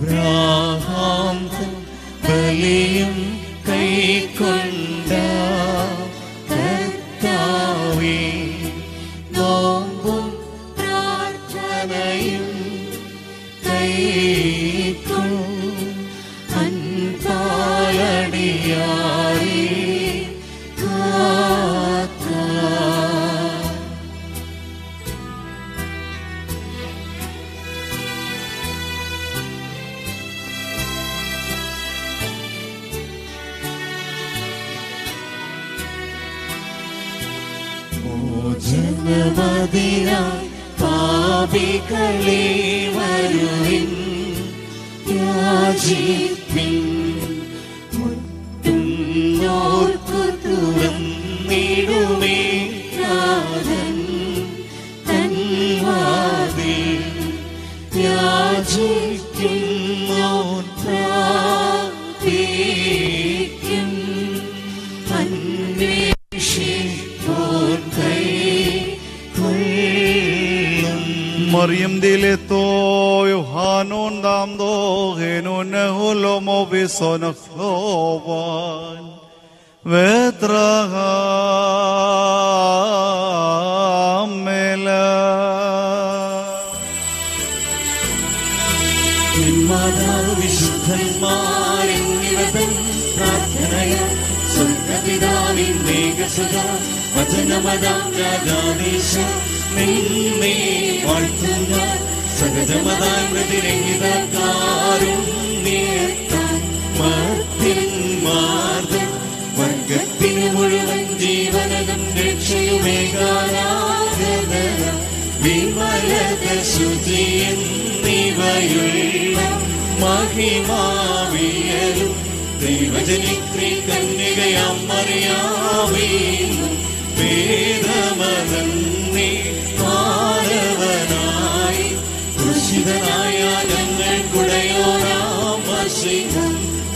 Abraham തൻ ബലിയും കൈക്കൊണ്ട കർത്താവേ നോമ്പും പ്രാർത്ഥനയും കൈക്കും അൻപാലടിയാറി കാത്ത മോചനമതിനായി പാപികളെ വരുവിൻ യാചിപ്പിൻ മുട്ടുന്നോർക്കു തുറന്നിടുമേ നാഥൻ തൻ വാതിൽ യാചിക്കുന്നോർ പ്രാപിക്കും അന്വേഷിപ്പോൻ കൈ കൊള്ളും Mariam dileto Yohanon dam do genun hulomo vison flovan vetragamela മാതാവ് വിശുദ്ധന്മാരെന്നിവതൻ പ്രാർത്ഥനയ സ്വർഗപിതാവിൻ മേഘസുത വചനമതാം രാജാദേശ നിന്നെ വാഴ്ത്തുന്ന സഹജമതാൻ പ്രതിരഹിതക്കാരും നീർത്താൻ മർത്തിന്മാർദ്ദം വർഗത്തിന് മുഴുവൻ ജീവനതും രക്ഷയുമേകാരാധന വിമലത ശുചിയെന്നിവയുള്ള മഹിമാവിയലും ദൈവജനിത്രി കന്യകയാം മറിയാവീനും വേദമതന്നെ മാനവനായി കൃഷിതനായ ഞങ്ങൾക്കുടയോരാം വശികം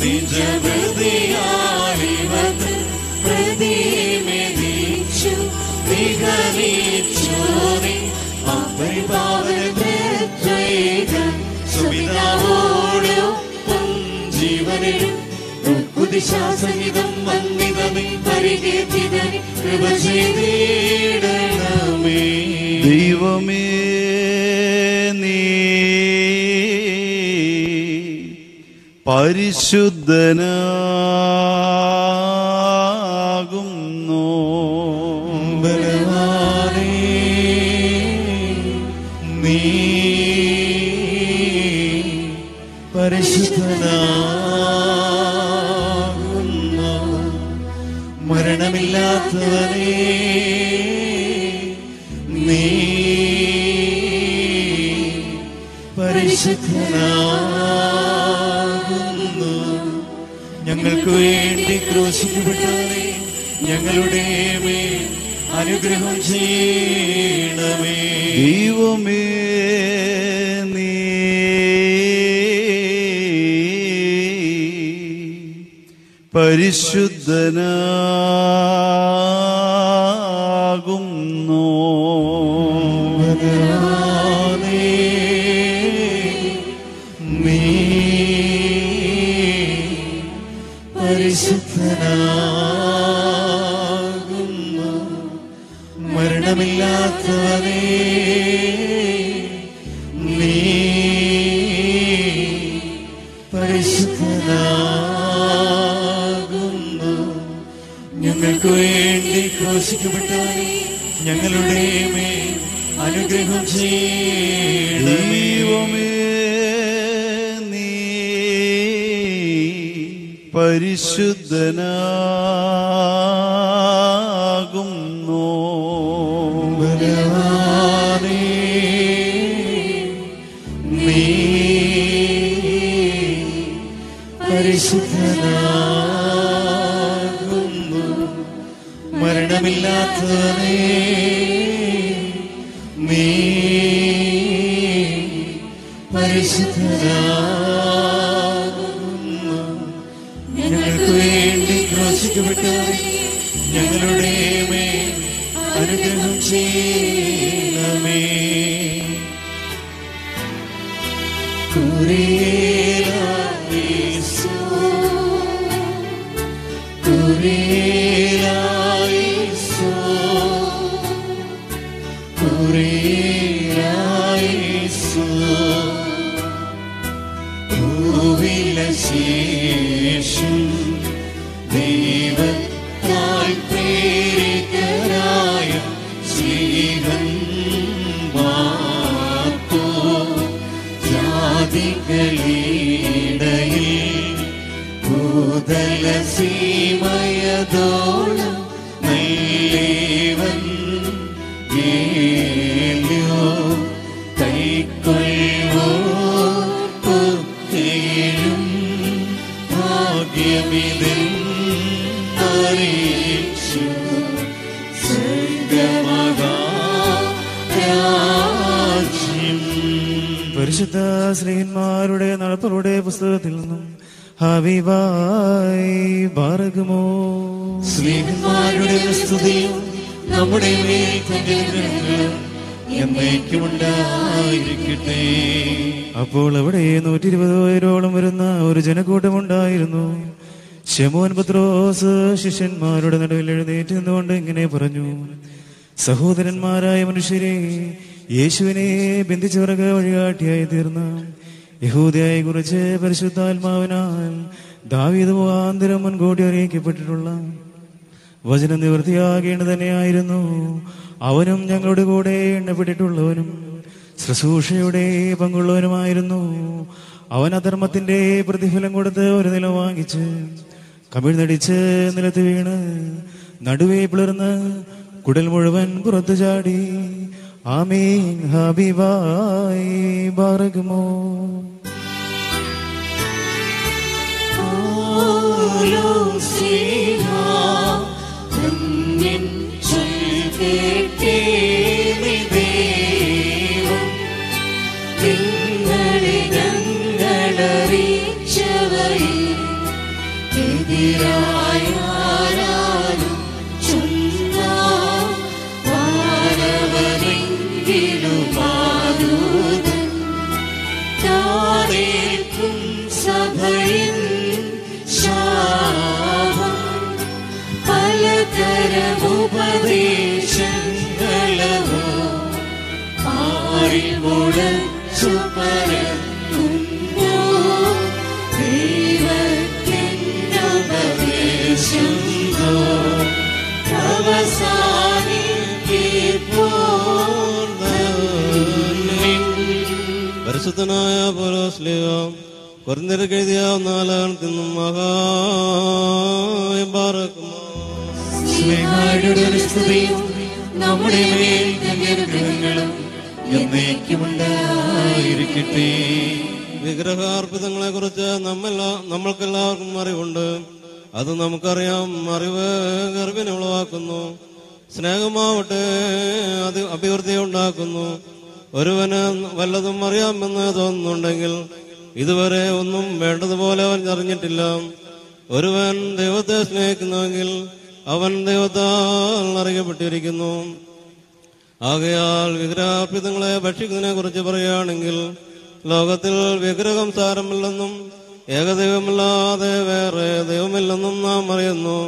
നിജവൃതിയാലിവത് പ്രതിമെതിച്ചു നിഗമിച്ചോറി സുമിതാവോടൊപ്പം ജീവനിലും കുതിശാസഹിതം വന്നിതമേ പരികേതിതനി കൃപ ചെയ്തിടണമേ ദൈവമേ നീ പരിശുദ്ധനാകുന്നു ബലവാനേ നീ പരിശുദ്ധനാകുന്നു മരണമില്ലാത്തവനേ നീ പരിശുദ്ധനാകുന്നു ഞങ്ങൾക്ക് വേണ്ടി ക്രൂശിക്കപ്പെട്ടവരെ ഞങ്ങളുടെ മേൽ അനുഗ്രഹം ചെയ്യണമേ ദൈവമേ നീ പരിശുദ്ധനാകുന്നു ഭഗവാനേ, നീ പരിശുദ്ധനാകുന്നു മരണമില്ലാത്തവനേ നീ പരിശുദ്ധനാകുന്നു ഞങ്ങൾക്ക് വേണ്ടി ക്രോശിക്കപ്പെട്ടവനെ ഞങ്ങളുടെ മേൽ അനുഗ്രഹം ചെയ്യണമേ ദൈവമേ നീ പരിശുദ്ധനാകുന്നു ബലവാനേ, നീ പരിശുദ്ധനാകുന്നു മരണമില്ലാത്തവനേ നീ പരിശുദ്ധനാകുന്നു ഞങ്ങൾക്ക് വേണ്ടി ക്രോശിക്കപ്പെട്ടവരെ ഞങ്ങളുടെ മേൽ അനുഗ്രഹം ചെയ്യണമേ കുറിയേലൈസോൻ കുറിയിലായിസോ കുറിയിലായിസോ ഭൂവില ശേഷം ദൈവത്താൽ പ്രേരിതരായ ശ്രീഹൻ വാക്കോ ജാതികളിടയിൽ ഭൂതല സീമയതോളം നല്ലേവൻ ഏല്യോ കൈക്കൊള്ളോർക്കൊക്കെയും ഭാഗ്യമിതൻ അറിയിച്ചു സ്വർഗമഹാരാജ്യം പരിശുദ്ധ സ്ത്രീന്മാരുടെ നടപ്പറുടെ പുസ്തകത്തിൽ നിന്നും ഹവിവായി ഭാരകുമോ സ്നേഹന്മാരുടെ സ്തുതിയും നമ്മുടെ മേൽ തന്റെ അനുഗ്രഹങ്ങളും എന്നേക്കുമുണ്ടായിരിക്കട്ടെ അപ്പോൾ അവിടെ നൂറ്റി ഇരുപത് പേരോളം വരുന്ന ഒരു ജനക്കൂട്ടമുണ്ടായിരുന്നു ശമോൻ പത്രോസ് ശിഷ്യന്മാരുടെ നടുവിൽ എഴുന്നേറ്റ് നിന്നുകൊണ്ട് ഇങ്ങനെ പറഞ്ഞു സഹോദരന്മാരായ മനുഷ്യരെ യേശുവിനെ ബന്ധിച്ചവർക്ക് വഴികാട്ടിയായി തീർന്ന യഹൂദയായി കുറിച്ച് പരിശുദ്ധാത്മാവിനാൽ ദാവീദ് മുഖാന്തരം മുൻകൂട്ടി അറിയിക്കപ്പെട്ടിട്ടുള്ള വചനം നിവൃത്തിയാകേണ്ടത് തന്നെയായിരുന്നു അവനും ഞങ്ങളുടെ കൂടെ എണ്ണപ്പെട്ടിട്ടുള്ളവനും ശുശ്രൂഷയുടെ പങ്കുള്ളവനുമായിരുന്നു അവൻ അധർമ്മത്തിന്റെ പ്രതിഫലം കൊടുത്ത് ഒരു നില വാങ്ങിച്ച് കമിഴ്ന്നടിച്ച് നിലത്ത് വീണ് നടുവേ പിളർന്ന് കുടൽ മുഴുവൻ പുറത്തു ചാടി ആമീൻ ഹബിബായി ബാറകുമോ ഓരോ സ്നേഹ ധന്യൻ ചൊൽകേട്ടേ ദൈവം നിങ്ങളെ ഞങ്ങളറിയിച്ചവയിൽ എതിരായ ആരാലും ചൊല്ലാം വാനവരെങ്കിലും മാതൂതൻ താഴേക്കും സഭയിൽ ശാപം പലതരമുപദേശങ്ങളവോ ആറിമുളച്ചു പരത്തുന്നു ദൈവത്തിനുപദേശന്തോ അവസാനിപ്പോർന്നിൻ പരിശുദ്ധനായ പോലോസ്ലിക കുറഞ്ഞെഴുതിയ നാലാകണത്തിൽ നിന്നും മഹായം പാറക്കുമോ സ്നേഹായുടെ ഒരു സ്തുതിയും നമ്മുടെ മേൽ തന്റെ അനുഗ്രഹങ്ങളും എന്നേക്കുമുണ്ടായിരിക്കട്ടെ വിഗ്രഹാർപ്പിതങ്ങളെ കുറിച്ച് നമ്മെല്ലാ നമ്മൾക്കെല്ലാവർക്കും അറിവുണ്ട് അത് നമുക്കറിയാം അറിവ് ഗർഭിനെ ഉളവാക്കുന്നു സ്നേഹമാവട്ടെ അത് അഭിവൃദ്ധി ഉണ്ടാക്കുന്നു ഒരുവന് വല്ലതും അറിയാമെന്ന് തോന്നുന്നുണ്ടെങ്കിൽ ഇതുവരെ ഒന്നും വേണ്ടതുപോലെ അവൻ അറിഞ്ഞിട്ടില്ല ഒരുവൻ ദൈവത്തെ സ്നേഹിക്കുന്നുവെങ്കിൽ അവൻ ദൈവത്താൽ അറിയപ്പെട്ടിരിക്കുന്നു ആകയാൽ വിഗ്രഹാർപ്പിതങ്ങളെ ഭക്ഷിക്കുന്നതിനെ കുറിച്ച് പറയുകയാണെങ്കിൽ ലോകത്തിൽ വിഗ്രഹം സാരമില്ലെന്നും ഏകദൈവമില്ലാതെ വേറെ ദൈവമില്ലെന്നും നാം അറിയുന്നു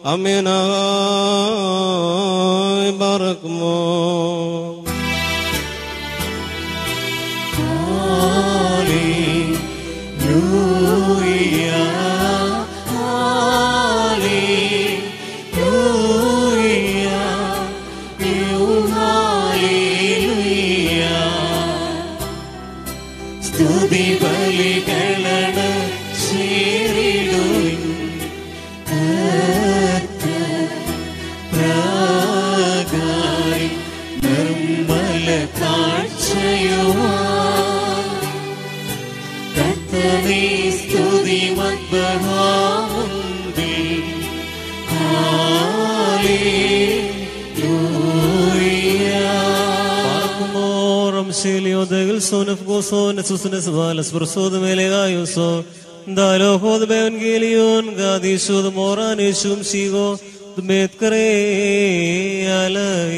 അമ്മീനായി പാറക്കുമോ Hallelujah. Hallelujah. You hallelujah. സ്തുതി ബലികളണ ചേരിടുവിൻ പ്രാകാരി നിർമ്മല കാഴ്ചയുമാ കർത്തനേ സ്തുതി മദ്ബഹാമുന്തിൽ ഹല്ലേലൂയ Ramshelio de Gilson of Goson, Susanes Valas, Bruso de Melegayoso, Daloho de Evangelion, Gadisho de Moran, Ishum Sigo, the Metkare Alai.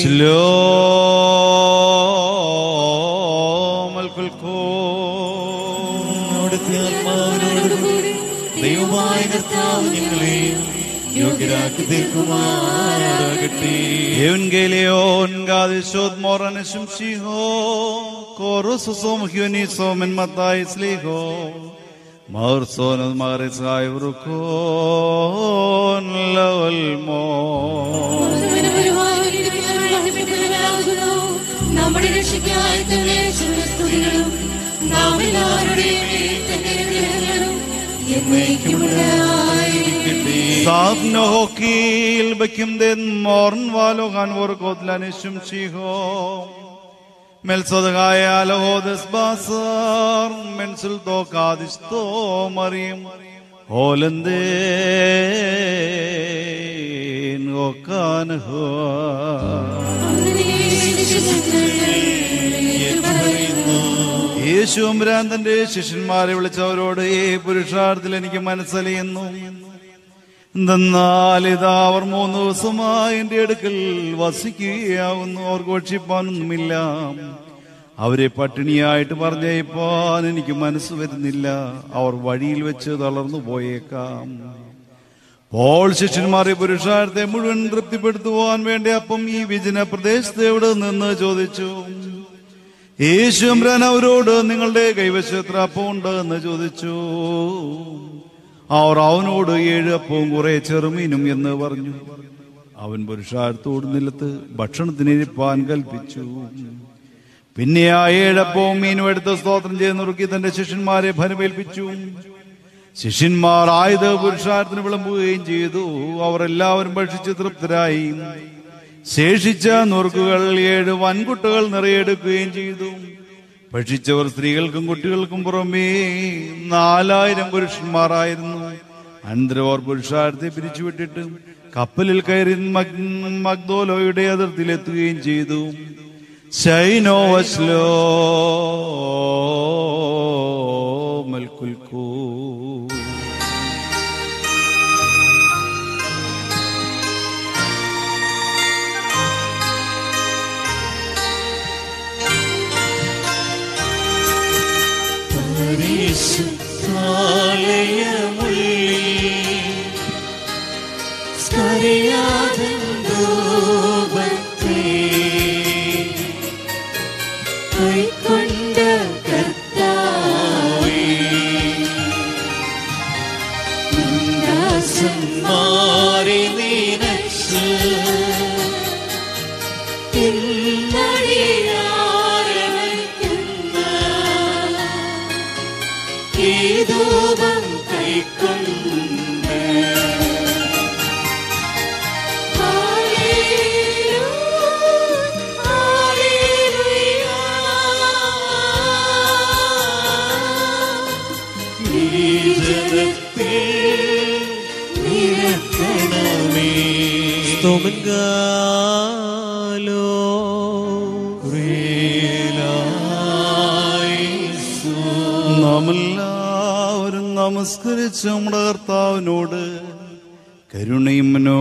ശലോം അൽക്കുൽക്കോം അവിടുത്തെ ആത്മാവിനോട് കൂടി ദൈവമായ കർത്താവ് ഞങ്ങളെയും യോഗ്യരാക്കി തീർക്കുമാറാകട്ടെ Evangelion gadishod moranishim shiho korususom hyunisom en matai sliho Maurson al maris gaivrukon lavalmo നമ്മുടെ രക്ഷയ്ക്കായി തന്നെ സ്തുതികളും നാം എല്ലാവരുടെയും മേൽ തന്നെ ഗ്രഹങ്ങളും എന്നേക്കുമുണ്ടായിരിക്കട്ടെ Sabno hokil bekim den morn valogan vor kodlanishim shiho Melsodgaya alohodes basar mensul to kadisto marim Holenden okan യേശുമ്പരാൻ തന്റെ ശിഷ്യന്മാരെ വിളിച്ചവരോട് ഈ പുരുഷാർത്ഥത്തിൽ എനിക്ക് മനസ്സലിയുന്നു എന്തെന്നാൽ ഇതാ അവർ മൂന്ന് ദിവസമായി എന്റെ അടുക്കൽ വസിക്കുകയാവുന്നു അവർക്ക് ഭക്ഷിപ്പാനൊന്നുമില്ല അവരെ പട്ടിണിയായിട്ട് പറഞ്ഞയപ്പാൻ എനിക്ക് മനസ്സ് വരുന്നില്ല അവർ വഴിയിൽ വെച്ച് തളർന്നു പോയേക്കാം പോൾ ശിഷ്യന്മാരെ പുരുഷാരത്തെ മുഴുവൻ തൃപ്തിപ്പെടുത്തുവാൻ വേണ്ടി അപ്പം ഈ വിജന പ്രദേശത്ത് എവിടെ നിന്ന് ചോദിച്ചു യേശു അമ്രാൻ അവരോട് നിങ്ങളുടെ കൈവശം എത്ര അപ്പമുണ്ട് എന്ന് ചോദിച്ചു അവർ അവനോട് ഏഴ് അപ്പവും കുറെ ചെറുമീനും എന്ന് പറഞ്ഞു അവൻ പുരുഷാരത്തോട് നിലത്ത് ഭക്ഷണത്തിനിരിപ്പാൻ കൽപ്പിച്ചു പിന്നെ ആ ഏഴപ്പവും മീനും എടുത്ത് സ്തോത്രം ചെയ്ത് നുറുക്കി തന്റെ ശിഷ്യന്മാരെ ഫലമേൽപ്പിച്ചു ശിഷ്യന്മാർ ആയുധ പുരുഷാരത്തിന് വിളമ്പുകയും ചെയ്തു അവർ എല്ലാവരും ഭക്ഷിച്ച് തൃപ്തരായി ശേഷിച്ച നുറുക്കുകൾ ഏഴ് വൻകുട്ടകൾ നിറയെടുക്കുകയും ചെയ്തു ഭക്ഷിച്ചവർ സ്ത്രീകൾക്കും കുട്ടികൾക്കും പുറമേ നാലായിരം പുരുഷന്മാരായിരുന്നു അനന്തരവർ പുരുഷാരത്തെ പിരിച്ചുവിട്ടിട്ട് കപ്പലിൽ കയറി മഗ് മഗ്ദോലോയുടെ അതിർത്തിയിലെത്തുകയും ചെയ്തു ശൈനോ വസ്ലോ മൽക്കുൽക്കൂ കൈക്കൊണ്ട കർത്താവേ മാറി നീനച്ച് ഇന്നടിയാരവയ്ക്കുന്ന ഈ ധൂപം കൈക്കൊണ്ട് സ്തോമൻ ഗാലോ നാമെല്ലാവരും നമസ്കരിച്ച് നമ്മുടെ കർത്താവിനോട് കരുണയും മനോ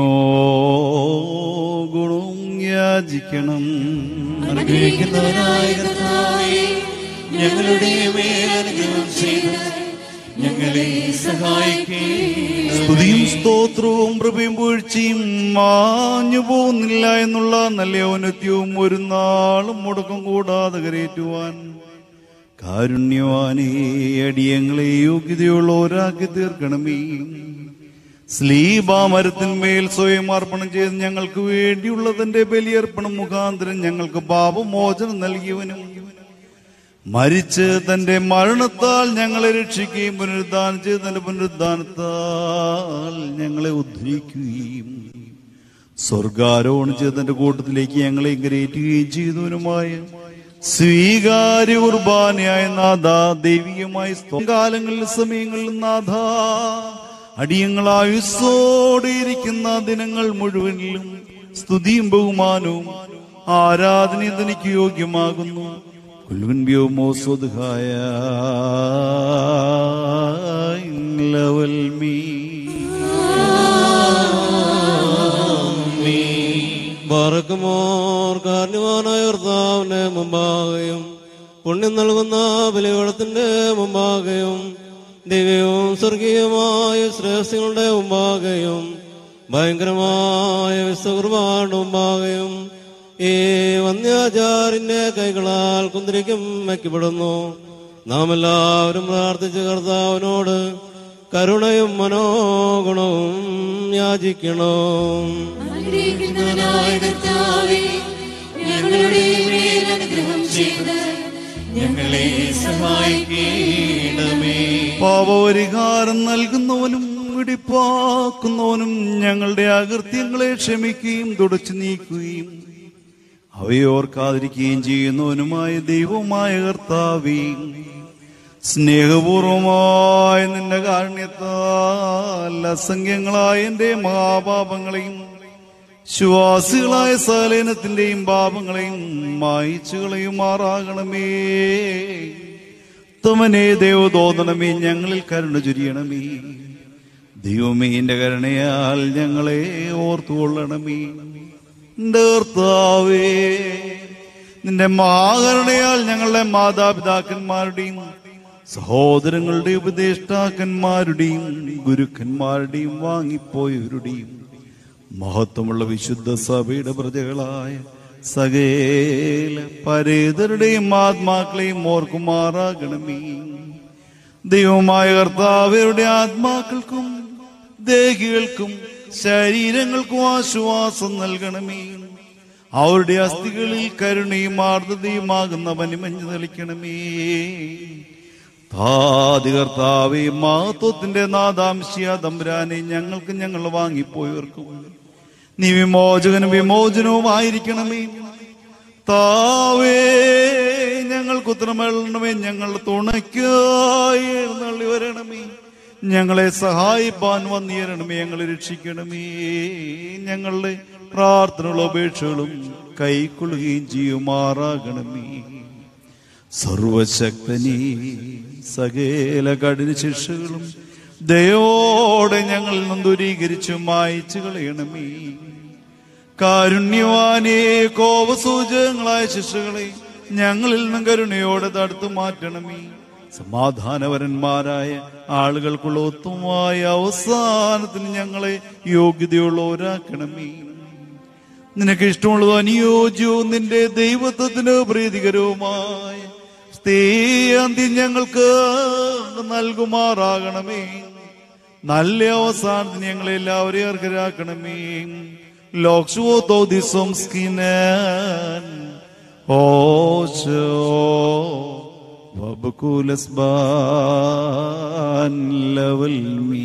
ഗുണവും യാചിക്കണം അനുഗ്രഹിക്കുന്നവനായ കർത്താവേ ഞങ്ങളുടെ മേലനുഗ്രഹം ചെയ്ത് ഞങ്ങളെ സഹായിക്കേ സ്തുതിയും സ്തോത്രവും പ്രഭയും വീഴ്ചയും മാഞ്ഞു പോകുന്നില്ല എന്നുള്ള നല്ല ഔന്നത്യവും ഒരു നാളും മുടക്കം കൂടാതെ കരയേറ്റുവാൻ കാരുണ്യവാനേ അടിയങ്ങളെ യോഗ്യതയുള്ളവരാക്കി തീർക്കണമേ സ്ലീബാമരത്തിന്മേൽ സ്വയം അർപ്പണം ചെയ്ത് ഞങ്ങൾക്ക് വേണ്ടിയുള്ള തന്റെ ബലിയർപ്പണം മുഖാന്തരം ഞങ്ങൾക്ക് പാപമോചനം നൽകിയവനും മരിച്ച് തന്റെ മരണത്താൽ ഞങ്ങളെ രക്ഷിക്കുകയും പുനരുദ്ധാനം ചെയ്ത് തന്റെ പുനരുദ്ധാനത്താൽ ഞങ്ങളെ ഉദ്ധരിക്കുകയും സ്വർഗാരോഹണം ചെയ്ത് തന്റെ കൂട്ടത്തിലേക്ക് ഞങ്ങളെ കരയേറ്റുകയും ചെയ്തവനുമായ സ്വീകാര്യ കുർബാനയായ നാഥ ദൈവികമായ കാലങ്ങളിൽ സമയങ്ങളിൽ നാഥ അടിയങ്ങളായുസോടെ ഇരിക്കുന്ന ദിനങ്ങൾ മുഴുവനിലും സ്തുതിയും ബഹുമാനവും ആരാധനയും തനിക്ക് യോഗ്യമാകുന്നു കുൽവിൻബ്യോ മോസ്വദ്ഹായ ലവൽ മീ പറക്കുമോർ കാരണവാനായ കർത്താവിന്റെ മുമ്പാകെയും പുണ്യം നൽകുന്ന ബലിവളത്തിന്റെ മുമ്പാകെയും ദിവ്യവും സ്വർഗീയമായ ശ്രേഷ്ഠങ്ങളുടെ മുമ്പാകെയും ഭയങ്കരമായ വിശ്വകുർബാനുമാകയും ഈ വന്യാചാരിന്റെ കൈകളാൽ കുന്തിരിക്കും വയ്ക്കപ്പെടുന്നു നാം എല്ലാവരും പ്രാർത്ഥിച്ച് കർത്താവിനോട് കരുണയും മനോഗുണവും യാചിക്കണം അനുഗ്രഹിക്കുന്നവനായ കർത്താവേ, ഞങ്ങളുടെ മേൽ അനുഗ്രഹം ചെയ്ത് ഞങ്ങളെ സഹായിക്കണമേ പാപപരിഹാരം നൽകുന്നവനും ഇടിപ്പാക്കുന്നവനും ഞങ്ങളുടെ അകൃത്യങ്ങളെ ക്ഷമിക്കുകയും തുടച്ചു നീക്കുകയും അവയോർക്കാതിരിക്കുകയും ചെയ്യുന്നവനുമായ ദൈവമായ കർത്താവേ സ്നേഹപൂർവമായ നിന്റെ കാരുണ്യത്താൽ അസംഖ്യങ്ങളായ എന്റെ മഹാപാപങ്ങളെയും ശ്വാസികളായ സകലനത്തിന്റെയും പാപങ്ങളെയും മായിച്ചു കളയുമാറാകണമേ തുമനെ ദേവദോതണമേ ഞങ്ങളിൽ കരുണ ചുരിയണമേ ദൈവമേ എന്റെ കരുണയാൽ ഞങ്ങളെ ഓർത്തുകൊള്ളണമേ എന്റെ കർത്താവേ നിന്റെ മഹാകരുണയാൽ ഞങ്ങളുടെ മാതാപിതാക്കന്മാരുടെയും സഹോദരങ്ങളുടെ ഉപദേഷ്ടാക്കന്മാരുടെയും ഗുരുക്കന്മാരുടെയും വാങ്ങിപ്പോയവരുടെയും മഹത്വമുള്ള വിശുദ്ധ സഭയുടെ പ്രജകളായ സകേല പരേതരുടെയും ആത്മാക്കളെയും ഓർക്കുമാറാകണമേ ദൈവമായ കർത്താവരുടെ ആത്മാക്കൾക്കും ദേഹികൾക്കും ശരീരങ്ങൾക്കും ആശ്വാസം നൽകണമേ അവരുടെ അസ്ഥികളിൽ കരുണയും ആർദ്രതയുമാകുന്ന പനിമഞ്ഞ് തെളിക്കണമേ താതി കർത്താവേ മഹത്വത്തിന്റെ നാദാംശിയ തമ്പുരാനെ ഞങ്ങൾക്ക് ഞങ്ങൾ വാങ്ങിപ്പോയവർക്കും നീ വിമോചകനും വിമോചനവുമായിരിക്കണമേ താവേ ഞങ്ങൾക്ക് ഉത്തരമേളണമേ ഞങ്ങൾ തുണയ്ക്കായി എഴുന്നള്ളി വരണമേ ഞങ്ങളെ സഹായിപ്പാൻ വന്നിരണമേ ഞങ്ങളെ രക്ഷിക്കണമേ ഞങ്ങളുടെ പ്രാർത്ഥനകളും അപേക്ഷകളും കൈക്കൊള്ളുകയും ചെയ്യുമാറാകണമേ സർവശക്തനീ സകല കഠിന ശിക്ഷകളും ദയോടെ ഞങ്ങളിൽ നിന്ന് ദൂരീകരിച്ചു മായിച്ചു കളയണമേ കാരുണ്യവാനേ കോപസൂചകങ്ങളായ ശിക്ഷകളെ ഞങ്ങളിൽ നിന്നും കരുണയോടെ തടുത്തു മാറ്റണമേ സമാധാനപരന്മാരായ ആളുകൾക്കുള്ള ഉത്തമമായ അവസാനത്തിന് ഞങ്ങളെ യോഗ്യതയുള്ളവരാക്കണമേ നിനക്ക് ഇഷ്ടമുള്ളതും അനുയോജ്യവും നിന്റെ ദൈവത്വത്തിന് പ്രീതികരവുമായ സ്ത്രീയന്തി ഞങ്ങൾക്ക് നൽകുമാറാകണമേ നല്ല അവസാനത്തിന് ഞങ്ങളെ എല്ലാവരെയും അർഹരാക്കണമേ ലോക്സുവോ തോദിസം സ്കിനൻ ഓശോ വബുകുലസ് ബാൻ ലവൽ മീ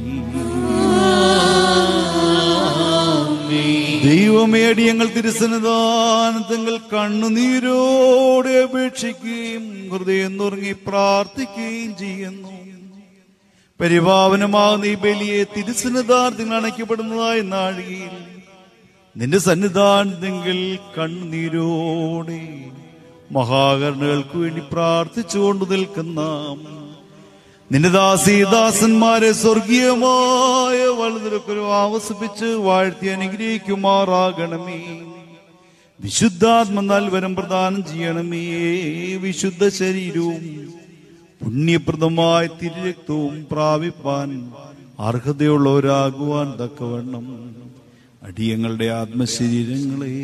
ദൈവമേ അടിയങ്ങൾ തിരുസന്നിധാനത്തങ്ങൾ കണ്ണുനീരോടെ അപേക്ഷിക്കുകയും ഹൃദയം നുറങ്ങി പ്രാർത്ഥിക്കുകയും ചെയ്യുന്നു പരിപാവനമാകുന്ന ഈ ബലിയെ തിരുസന്നിധാനത്തിൽ അണയ്ക്കപ്പെടുന്നതായ നാഴികയിൽ നിന്റെ സന്നിധാനത്തെങ്കിൽ കണ്ണുനീരോടെ മഹാകരണകൾക്ക് വേണ്ടി പ്രാർത്ഥിച്ചുകൊണ്ട് നിൽക്കുന്ന നിന്റെ ദാസീദാസന്മാരെ സ്വർഗീയമായ വലുതിരക്കൊരു ആവസിപ്പിച്ച് വാഴ്ത്തി അനുഗ്രഹിക്കുമാറാകണമേ വിശുദ്ധാത്മ നൽവരം പ്രദാനം ചെയ്യണമേ വിശുദ്ധ ശരീരവും പുണ്യപ്രദമായ തിരുരക്തവും പ്രാപിപ്പാൻ അർഹതയുള്ളവരാകുവാൻ തക്കവണ്ണം അടിയങ്ങളുടെ ആത്മശരീരങ്ങളെ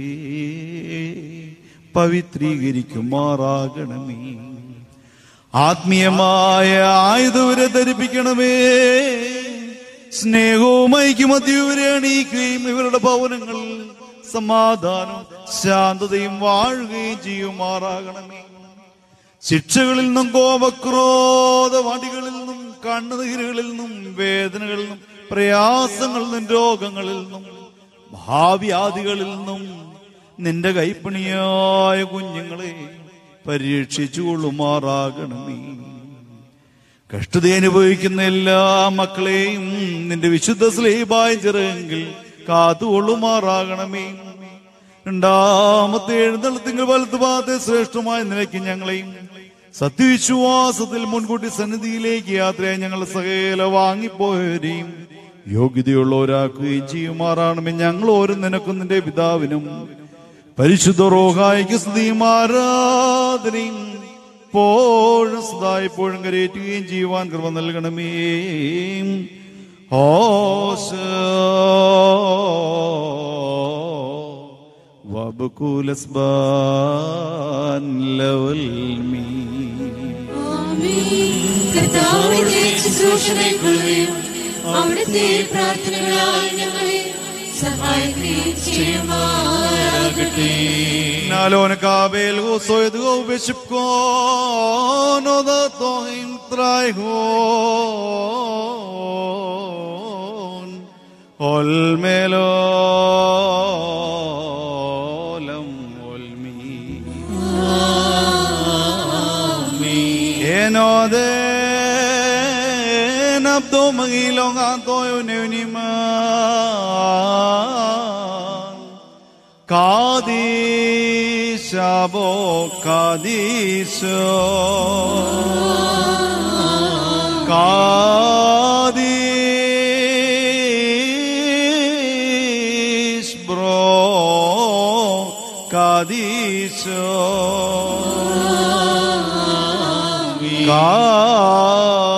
പവിത്രീകരിക്കുമാറാകണമേ ആത്മീയമായ ആയുധവരെ ധരിപ്പിക്കണമേ സ്നേഹവും ഐക്യമത്യവരെ അണിയിക്കുകയും ഇവരുടെ ഭവനങ്ങളിൽ സമാധാനവും ശാന്തതയും വാഴുകയും ചെയ്യുമാറാകണമേ ശിക്ഷകളിൽ നിന്നും കോപക്രോധ വടികളിൽ നിന്നും കണ്ണുനീരുകളിൽ നിന്നും വേദനകളിൽ നിന്നും പ്രയാസങ്ങളിൽ നിന്നും രോഗങ്ങളിൽ നിന്നും മഹാവ്യാധികളിൽ നിന്നും നിന്റെ കൈപ്പണിയായ കുഞ്ഞുങ്ങളെ പരീക്ഷിച്ചു കൊള്ളുമാറാകണമേ കഷ്ടത അനുഭവിക്കുന്ന എല്ലാ മക്കളെയും നിന്റെ വിശുദ്ധ സ്ലീബായ ചെറുകിൽ കാത്തുകൊള്ളുമാറാകണമേ രണ്ടാമത്തെ എഴുന്നള്ളത്തിങ്കിൽ വലത്ത് ഭാഗത്തെ ശ്രേഷ്ഠമായ നിലയ്ക്ക് ഞങ്ങളെയും സത്യവിശ്വാസത്തിൽ മുൻകൂട്ടി സന്നിധിയിലേക്ക് യാത്രയായി ഞങ്ങൾ സകല വാങ്ങിപ്പോയവരെയും യോഗ്യതയുള്ളവരാക്കുകയും ചെയ്യുമാറാണമേ ഞങ്ങൾ ഓരോ നിനക്കും നിന്റെ പിതാവിനും പരിശുദ്ധ റോഹായിക്ക് സ്തുതിയും ആരാധനയും എപ്പോഴും സദാ എപ്പോഴും കരയേറ്റുകയും ചെയ്യുവാൻ കൃപ നൽകണമേ هوسو وبكول اسبان لولمي കർത്താവിന്റെ ശുശ്രൂഷകൾക്കൊള്ളുകയും അവിടുത്തെ പ്രാർത്ഥനകളാൽ ഞങ്ങളെ സഹായിക്കുകയും ചെയ്യുമാറാകട്ടെ نالون كابل وصيد وبشبكون وضطهم ترايهون والملولم والمين Enode nabdo magilong atoyo neuniman Kadisabo Kadiso Kadis bro Kadiso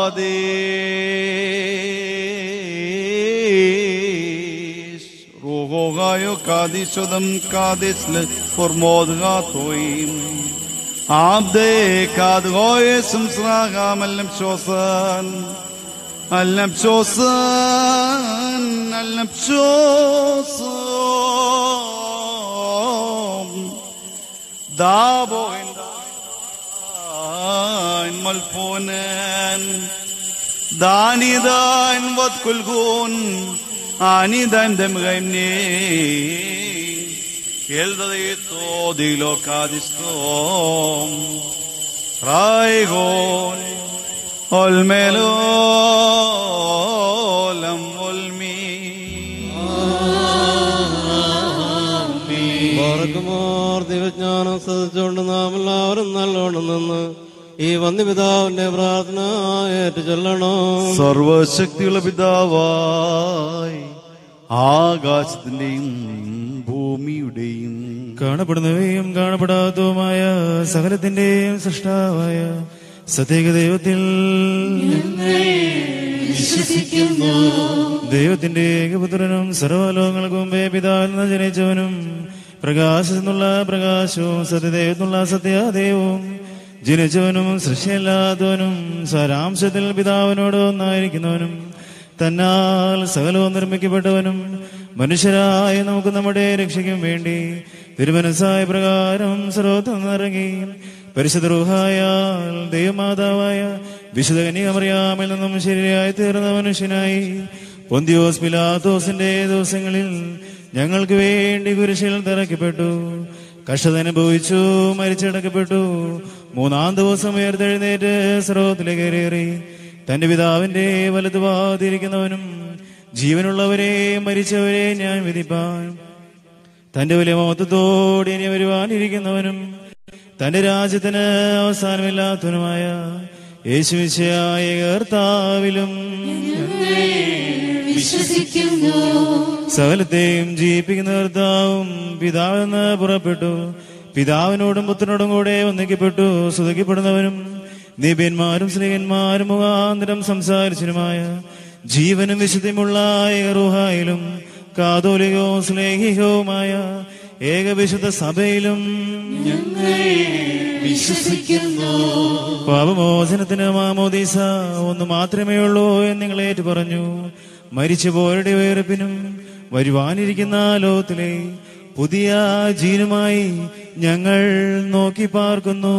Kadis Ruho gayo Kadisodam Kadis le formod gatoim Abde kad goye sumsraga mallam shosan Allam shosan Allam shosan Dabo in malponen Danidan wat kulgun Anidan dem gaimni Keldadito dilo kadistom Raigon Olmelolam olmi പാറക്കുമാർ ദിവജ്ഞാനം സദിച്ചുകൊണ്ട് നാം എല്ലാവരും നല്ലോണം നിന്ന് ഈ വന്യപിതാവിന്റെ പ്രാർത്ഥന ഏറ്റു ചൊല്ലണം സർവശക്തിയുള്ള പിതാവായി ആകാശത്തിന്റെയും ഭൂമിയുടെയും കാണപ്പെടുന്നവയും കാണപ്പെടാത്തതുമായ സകലത്തിന്റെയും സൃഷ്ടാവായ സത്യേക ദൈവത്തിൽ വിശ്വസിക്കുന്നു ദൈവത്തിന്റെ ഏകപുത്രനും സർവ്വലോകങ്ങൾക്ക് മുമ്പേ പിതാവിൽ നിന്ന് ജനിച്ചവനും പ്രകാശത്തിൽ നിന്നുള്ള പ്രകാശവും സത്യദൈവത്തിനുള്ള സത്യദൈവവും ജനിച്ചവനും സൃഷ്ടിയല്ലാത്തവനും സാരാംശത്തിൽ പിതാവിനോട് ഒന്നായിരിക്കുന്നവനും തന്നാൽ സകലവും നിർമ്മിക്കപ്പെട്ടവനും മനുഷ്യരായ നമുക്ക് നമ്മുടെ രക്ഷയ്ക്കും വേണ്ടി തിരുമനസായ പ്രകാരം സർവത്വം നിറങ്ങി പരിശുദ്ധ റൂഹായാൽ ദൈവമാതാവായ വിശുദ്ധ കന്യാമറിയാമിൽ നിന്നും ശരിയായി തീർന്ന മനുഷ്യനായി പൊന്തിയോസ് പിലാത്തോസിന്റെ ദിവസങ്ങളിൽ ഞങ്ങൾക്ക് വേണ്ടി കുരിശിൽ തറയ്ക്കപ്പെട്ടു കഷ്ടത അനുഭവിച്ചു മരിച്ചടക്കപ്പെട്ടു മൂന്നാം ദിവസം ഉയർത്തെഴുന്നേറ്റ് സ്രോതത്തിലേക്ക് കയറി തന്റെ പിതാവിന്റെ വലതുവാതിരിക്കുന്നവനും ജീവനുള്ളവരെ മരിച്ചവരെ ഞാൻ വിധിപ്പാൻ തന്റെ വലിയ മഹത്വത്തോടെ ഇനി വരുവാനിരിക്കുന്നവനും തന്റെ രാജ്യത്തിന് അവസാനമില്ലാത്തവനുമായ യേശുവിശയായ കർത്താവിലും വിശ്വസിക്കുന്നു സകലത്തെയും ജീവിപ്പിക്കുന്ന കർത്താവും പിതാവെന്ന് പുറപ്പെട്ടു പിതാവിനോടും പുത്രനോടും കൂടെ ഒന്നിക്കപ്പെട്ടു സ്തുതിക്കപ്പെടുന്നവനും നിബിയന്മാരും സ്ത്രീകന്മാരും മുഖാന്തരം സംസാരിച്ചനുമായ ജീവനും വിശുദ്ധിയുമുള്ള ഏകറുഹായിലും കാതോലികവും സ്നേഹികവുമായ ഏകവിശുദ്ധ സഭയിലും വിശ്വസിക്കുന്നു പാപമോചനത്തിന് മാമോദീസ ഒന്ന് മാത്രമേ ഉള്ളൂ എന്ന് നിങ്ങൾ ഏറ്റു പറഞ്ഞു മരിച്ചുപോരുടെ ഉയർപ്പിനും വരുവാനിരിക്കുന്ന ലോകത്തിലെ പുതിയ ജീനുമായി ഞങ്ങൾ നോക്കി പാർക്കുന്നു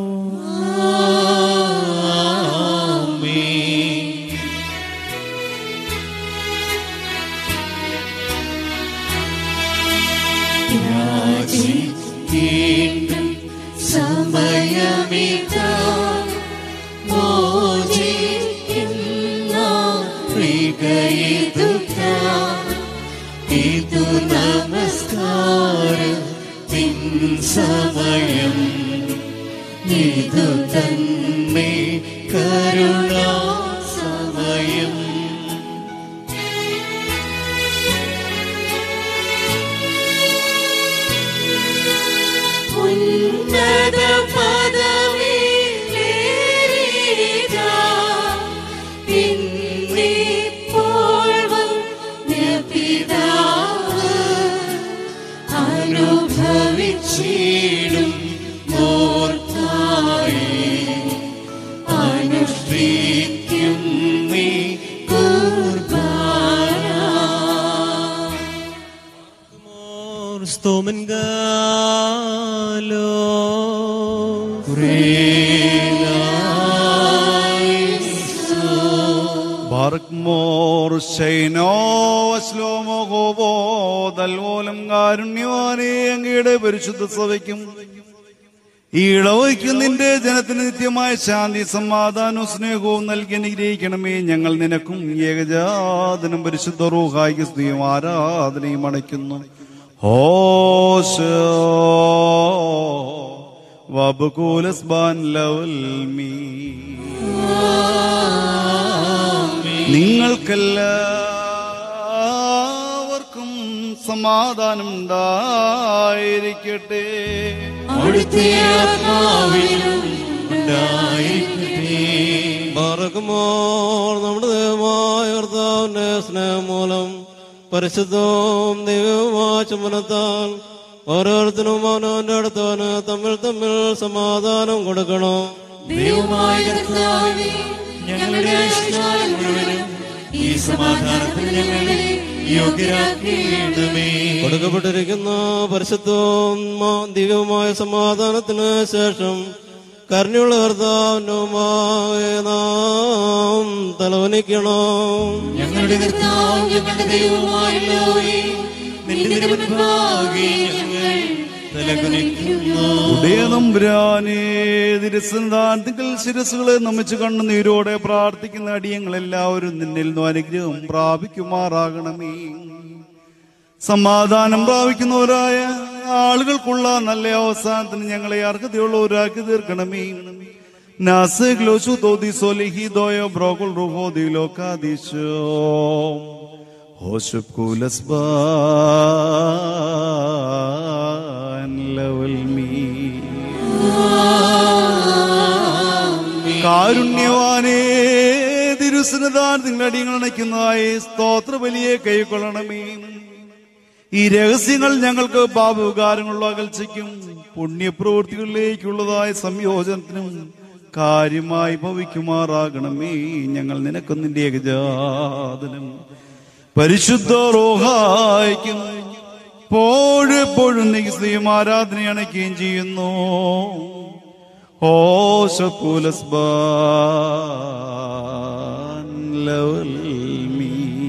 യാചിക്കേണ്ടും സമയമിതാ മോചിക്കുന്ന പ്രിയതുക ഇതു നമസ്കാരത്തിൻ സമയം ഇതു തന്നെ കരുണാ സമയം ഉന്നത പദവിയിലേറിയിതാ, ഇന്നിപ്പോൾ ബാർക്ക്മോർ ശൈനോ അശ്ലോമോ ഹോബോ തൽമൂലം കാരുണ്യവാനേ അങ്ങയുടെ പരിശുദ്ധ സഭയ്ക്കും ഈ ഇളവയ്ക്കും നിന്റെ ജനത്തിന് നിത്യമായ ശാന്തി സമാധാനവും സ്നേഹവും നൽകി അനുഗ്രഹിക്കണമേ ഞങ്ങൾ നിനക്കും ഏകജാതനും പരിശുദ്ധ റൂഹായിക്ക് സ്ത്രീയും ആരാധനയും അണയ്ക്കുന്നു ഹോശ വബുകൂലസ്ബാൻ ലവൽ മീ നിങ്ങൾക്കെല്ലാവർക്കും സമാധാനം ഉണ്ടായിരിക്കട്ടെ അവിടുത്തെ ആത്മാവിലും ഉണ്ടായിരിക്കട്ടെ മറക്കുമോർ നമ്മുടെ ദൈവമായ കർത്താവിന്റെ സ്നേഹം മൂലം പരിശുദ്ധവും ദൈവവുമായ ചുമനത്താൽ ഓരോരുത്തരും അവനവന്റെ അടുത്തവന് തമ്മിൽ തമ്മിൽ സമാധാനം കൊടുക്കണം ദൈവമായ കർത്താവേ ഞങ്ങളുടെ ആയുഷ്കാലം മുഴുവനും ഈ സമാധാനത്തിന് ഞങ്ങളെ യോഗ്യരാക്കേണ്ടമേ കൊടുക്കപ്പെട്ടിരിക്കുന്ന പരിശുദ്ധവും മാ- ദിവ്യവുമായ സമാധാനത്തിന് ശേഷം കരുണയുള്ള കർത്താവിന്റെ മുമ്പാകെ നാം തലവനിക്കണം ഞങ്ങളുടെ കർത്താവ് ഞങ്ങളുടെ ദൈവമായുള്ളവേ നിന്റെ തിരുമുൻപാകെ ഞങ്ങൾ തലകുനിക്കുന്നു ഉദയനമ്പുരാനേ തിരുസന്ധാനത്തിൽ ശിരസുകളെ നമിച്ച് കണ്ണുനീരോടെ പ്രാർത്ഥിക്കുന്ന അടിയങ്ങളെല്ലാവരും നിന്നിൽ നിന്നും അനുഗ്രഹം പ്രാപിക്കുമാറാകണമേ സമാധാനം പ്രാപിക്കുന്നവരായ ആളുകൾക്കുള്ള നല്ല അവസാനത്തിന് ഞങ്ങളെ അർഹതയുള്ളവരാക്കി തീർക്കണമേ നാസഗ്ലോശു തോതി സോലിഹി ദോയോ ബ്രോകുൽ റുഹോ ദിലോകാദിശോ ഹോശുബ് കൂലസ്ബാൻ ലവൽ മീ കാരുണ്യവാനേ തിരുസനദാൻ നിങ്ങളുടെ അടിയങ്ങൾ അണയ്ക്കുന്നതായി സ്തോത്ര ബലിയെ കൈക്കൊള്ളണമേ ഈ രഹസ്യങ്ങൾ ഞങ്ങൾക്ക് പാപവികാരങ്ങളുള്ള അകൽച്ചയ്ക്കും പുണ്യപ്രവൃത്തികളിലേക്കുള്ളതായ സംയോജനത്തിനും കാര്യമായി ഭവിക്കുമാറാകണമേ ഞങ്ങൾ നിനക്കും നിന്റെ ഏകജാതനും പരിശുദ്ധ റോഹായിക്കും പോഴെപ്പോഴും നീ സ്ത്രീയും ആരാധന അണയ്ക്കുകയും ചെയ്യുന്നു ഹോശക്കൂലസ്ബാൻ ലവൽ മീ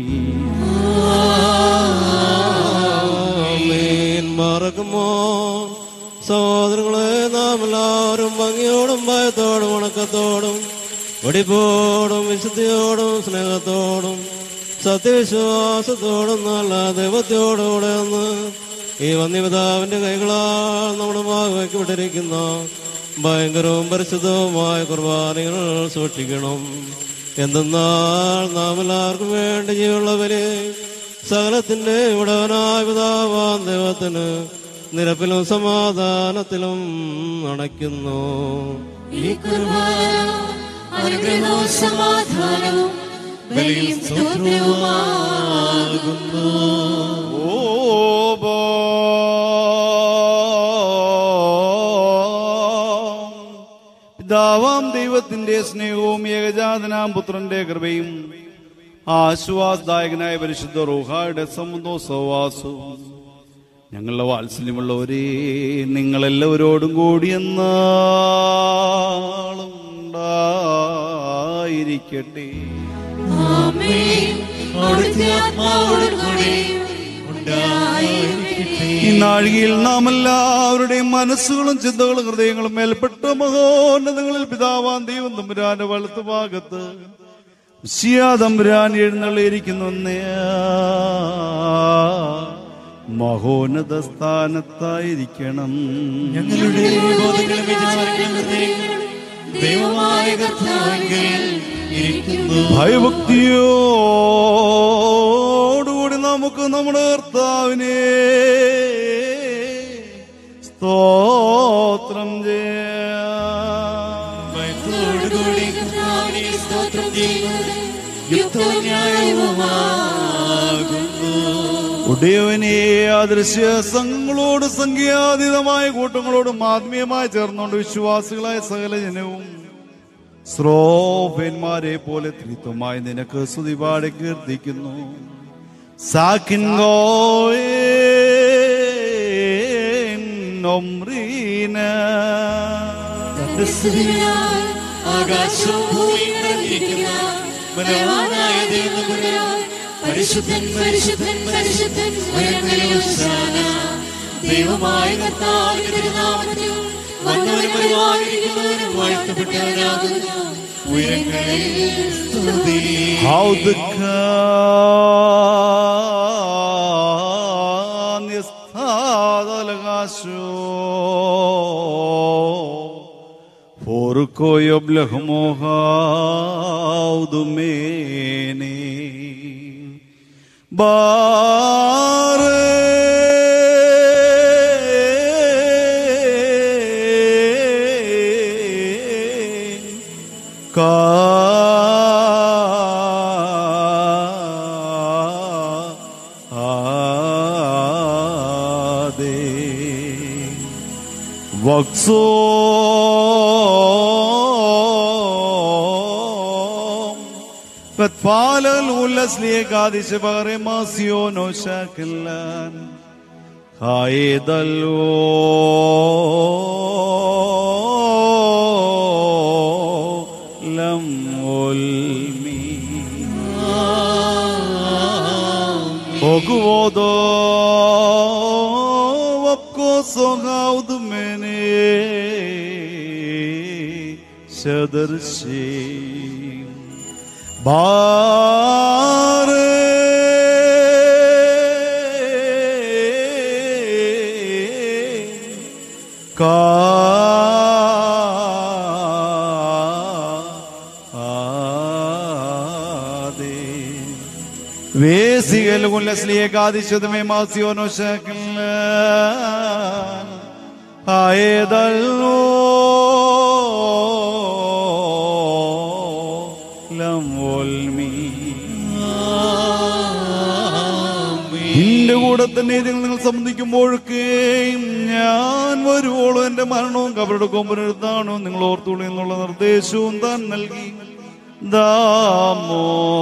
ആമേൻ. മറക്കുമോ സഹോദരങ്ങളെ നാം എല്ലാവരും ഭംഗിയോടും ഭയത്തോടും വണക്കത്തോടും വെടിപ്പോടും വിശുദ്ധിയോടും സ്നേഹത്തോടും സത്യവിശ്വാസത്തോടും നല്ല ദൈവത്തോടുകൂടെ ഒന്ന് ഈ വന്യപിതാവിന്റെ കൈകളാൽ നമ്മുടെ ഭാഗമാക്കി വിട്ടിരിക്കുന്ന ഭയങ്കരവും പരിശുദ്ധവുമായ കുർബാനകൾ സൂക്ഷിക്കണം എന്തെന്നാൽ നാം എല്ലാവർക്കും വേണ്ടി ജീവനുള്ളവരെ സകലത്തിന്റെ ഉടവനായ പിതാവാൻ ദൈവത്തിന് നിരപ്പിലും സമാധാനത്തിലും അണയ്ക്കുന്നു ഈ കുർബാന അനുഗ്രഹവും സമാധാനവും ബലിയും സ്തോത്രവുമാകുന്നു പിതാവാം ദൈവത്തിന്റെ സ്നേഹവും ഏകജാതനാം പുത്രന്റെ കൃപയും ആശ്വാസദായകനായ പരിശുദ്ധ റൂഹായുടെ സമുദോ സവാസവും ഞങ്ങളുടെ വാത്സല്യമുള്ളവരെ നിങ്ങളെല്ലാവരോടും കൂടി എന്നാളും ഉണ്ടായിരിക്കട്ടെ ആമേൻ അവിടുത്തെ ആത്മാവോടുകൂടെ ഉണ്ടായിരിക്കട്ടെ ഈ നാഴികയിൽ നാം എല്ലാവരുടെയും മനസ്സുകളും ചിന്തകളും ഹൃദയങ്ങളും മേൽപ്പെട്ട മഹോന്നതങ്ങളിൽ പിതാവാൻ ദൈവം തമ്പുരാന്റെ വലത്ത് ഭാഗത്ത് തമ്പുരാൻ എഴുന്നള്ളിയിരിക്കുന്നു മഹോന്നത സ്ഥാനത്തായിരിക്കണം ഞങ്ങളുടെ ബോധങ്ങളും വിചാരങ്ങളും ഹൃദയങ്ങളും ദൈവമായ കർത്താവിൽ ഇരിക്കുന്നു ഭയഭക്തിയോടുകൂടി നമുക്ക് നമ്മുടെ കർത്താവിനെ സ്തോത്രം ചെയ്യാം ഭയത്തോടുകൂടി കർത്താവിനെ സ്തോത്രം ചെയ്യുന്നത് യുക്തവും ന്യായവുമാകുന്നു ഉടയവനെ അദൃശ്യ സംഘങ്ങളോട് സംഖ്യാതീതമായ കൂട്ടങ്ങളോടും ആത്മീയമായി ചേർന്നുകൊണ്ട് വിശ്വാസികളായ സകല ജനവും ശ്രോഭന്മാരെ പോലെ ത്രിത്വമായി നിനക്ക് സ്തുതിപാടി കീർത്തിക്കുന്നു സാക്കിൻ ക്രിസ്തുവിനാൽ ആകാശവും ഭൂമിയും നിറഞ്ഞിരിക്കുന്ന ബലവാനായ ദൈവം പരിശുദ്ധൻ പരിശുദ്ധൻ പരിശുദ്ധൻ ഉയരങ്ങളിൽ ഹോശാന. ദൈവമായ കർത്താവിന്റെ തിരുനാമത്തിൽ വന്നവരും വരുവാനിരിക്കുന്നവരും വാഴ്ത്തപ്പെട്ടവരാകുന്നു ഉയരങ്ങളിൽ സ്തുതി How the can estada lagasho For koyo blahmo how the mene Bare Ka Vakso فتفعل الغلس ليك هذه شبغر ماسيون وشاكلان خايد لم والمي Ogvodo vapko sogaud mene shadarshi bare ka ade വേസികൾ ഉല്ലസ്ലിയേക്കാദിശതമേ മാസിയോനോ ശകല ആയതല്ലോ ലംവോൽമീ നിന്റെ കൂടെ തന്നെ ഇതിൽ നിങ്ങൾ സംബന്ധിക്കുമ്പോഴൊക്കെയും ഞാൻ വരുവോളും എന്റെ മരണവും കവരുടെ കൊമ്പനെടുത്താണോ നിങ്ങൾ ഓർത്തുള്ളൂ എന്നുള്ള നിർദ്ദേശവും താൻ നൽകി ദാമോ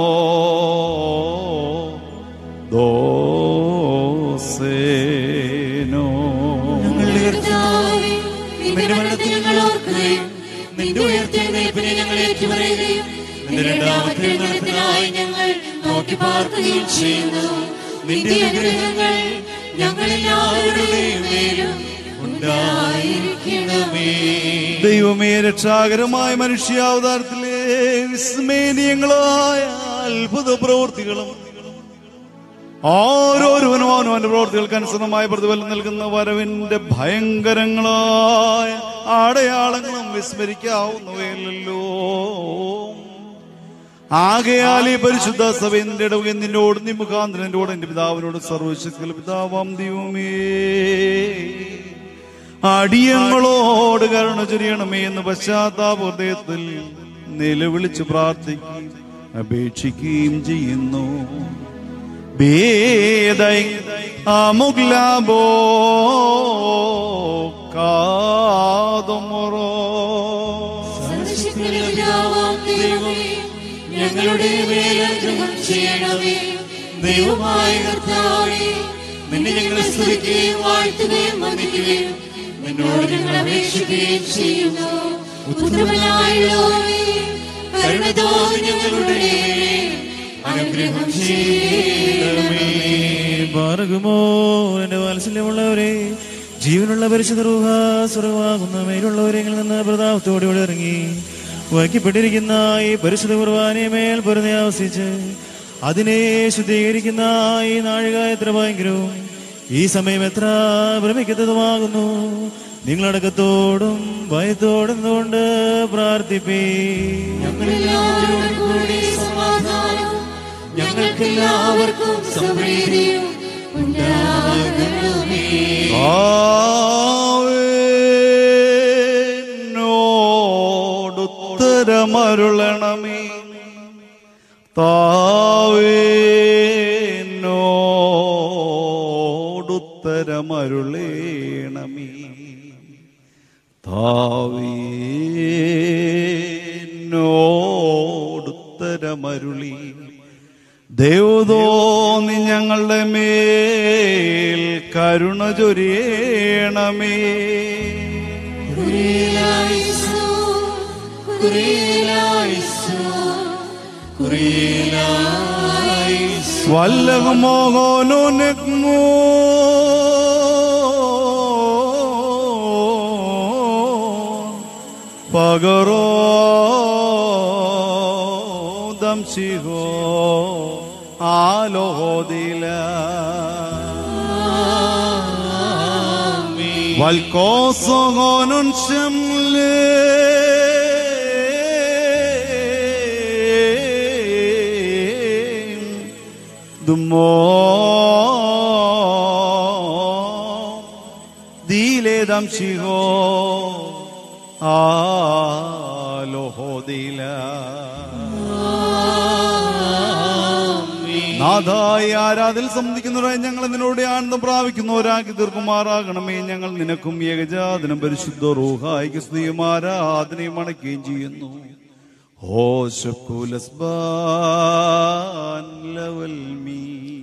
ദോസേനോ ഞങ്ങളുടെ കർത്താവേ, നിന്റെ മരണത്തെ ഞങ്ങൾ ഓർക്കുകയും നിന്റെ ഉയർത്തെഴുന്നേൽപ്പിനെ ഞങ്ങൾ ഏറ്റുപറയുകയും നിന്റെ രണ്ടാമത്തെ എഴുന്നേൽപ്പിനായി ഞങ്ങൾ നോക്കി പാർക്കുകയും ചെയ്യുന്നു നിന്റെ അനുഗ്രഹങ്ങൾ ഞങ്ങളെല്ലാവരുടെയും മേലും ഉണ്ടായിരിക്കണമേ ദൈവമേ രക്ഷാകരമായ മനുഷ്യാവതാരത്തിലെ വിസ്മേനീയങ്ങളായ അത്ഭുത പ്രവൃത്തികളും ഓരോരുവനും അവനവന്റെ പ്രവൃത്തികൾക്ക് അനുസൃതമായ പ്രതിഫലം നൽകുന്ന വരവിന്റെ ഭയങ്കരങ്ങളായ അടയാളങ്ങളും വിസ്മരിക്കാവുന്നവയല്ലോ ആകയാൽ ഈ പരിശുദ്ധ സഭയുടെ ഇടവക നിന്നോട് നീ മുഖാന്തരം എന്നോട് എന്റെ പിതാവിനോട് സർവശക്തി പിതാവാം ദൈവമേ അടിയങ്ങളോട് കരുണ ചൊരിയണമേ എന്ന് പശ്ചാത്താപ ഹൃദയത്തിൽ നിലവിളിച്ച് പ്രാർത്ഥിക്കുകയും അപേക്ഷിക്കുകയും ചെയ്യുന്നു ഭേദൈ അമുഗ്ലാബോ കാതുമുറോ സർവശക്തനായ പിതാവാം ദൈവമേ, ഞങ്ങളുടെ മേൽ അനുഗ്രഹം ചെയ്യണമേ ദൈവമായ കർത്താവേ നിന്നെ ഞങ്ങൾ സ്തുതിക്കുകയും വാഴ്ത്തുകയും വന്ദിക്കുകയും നിന്നോട് ഞങ്ങൾ അപേക്ഷിക്കുകയും ചെയ്യുന്നു ഉത്തമനായുള്ളവേ കരുണ തോന്നി ഞങ്ങളുടെ മേൽ അനുഗ്രഹം ചെയ്യണമേ പാറകുമോ എന്റെ വാത്സല്യമുള്ളവരെ ജീവനുള്ള പരിശുദ്ധ റൂഹ സ്വർഗമാകുന്ന മേലുള്ളവരെങ്കിൽ നിന്ന് പ്രതാപത്തോടെ ഇവിടെ ഇറങ്ങി വയ്ക്കപ്പെട്ടിരിക്കുന്ന ഈ പരിശുദ്ധ കുർബാനയെ മേൽ പൊരുതി ആവസിച്ച് അതിനെ ശുദ്ധീകരിക്കുന്ന ഈ നാഴിക എത്ര ഭയങ്കരവും ഈ സമയം എത്ര ഭ്രമിക്കുന്നതുമാകുന്നു നിങ്ങളടക്കത്തോടും ഭയത്തോടും കൊണ്ട് പ്രാർത്ഥിപ്പേ ഞങ്ങളെല്ലാവരോടും കൂടി സമാധാനവും ഞങ്ങൾക്കെല്ലാവർക്കും സമൃദ്ധിയും ഉണ്ടാകണമേ താവേനോടുത്തരമരുളണമേ താവേനോടുത്തരമരുളേണമേ താവേനോടുത്തരമരുളി ദേവതോന്നി ഞങ്ങളുടെ മേൽ കരുണ ചൊരിയണമേ കുരിയലായിസോ, കുരിയലായിസോ, വല്ലകമോഹനോ നെഗ്മോ പകരോ ദംശിഹോ ആലോദില والكوسغون شملين دمو ديلي دمشيغو آلوه ديلا നാഥായി ആരാധിൽ സംബന്ധിക്കുന്നവരായി ഞങ്ങൾ നിന്നോട് ആനന്ദം പ്രാപിക്കുന്നവരാക്കി തീർക്കുമാറാകണമേ ഞങ്ങൾ നിനക്കും ഏകജാതനം പരിശുദ്ധ റൂഹായിക്ക് സ്ത്രീയും ആരാധനയും അണയ്ക്കുകയും ചെയ്യുന്നു ഓ ശക്കുലസ്ബാൻ ലവൽ മീ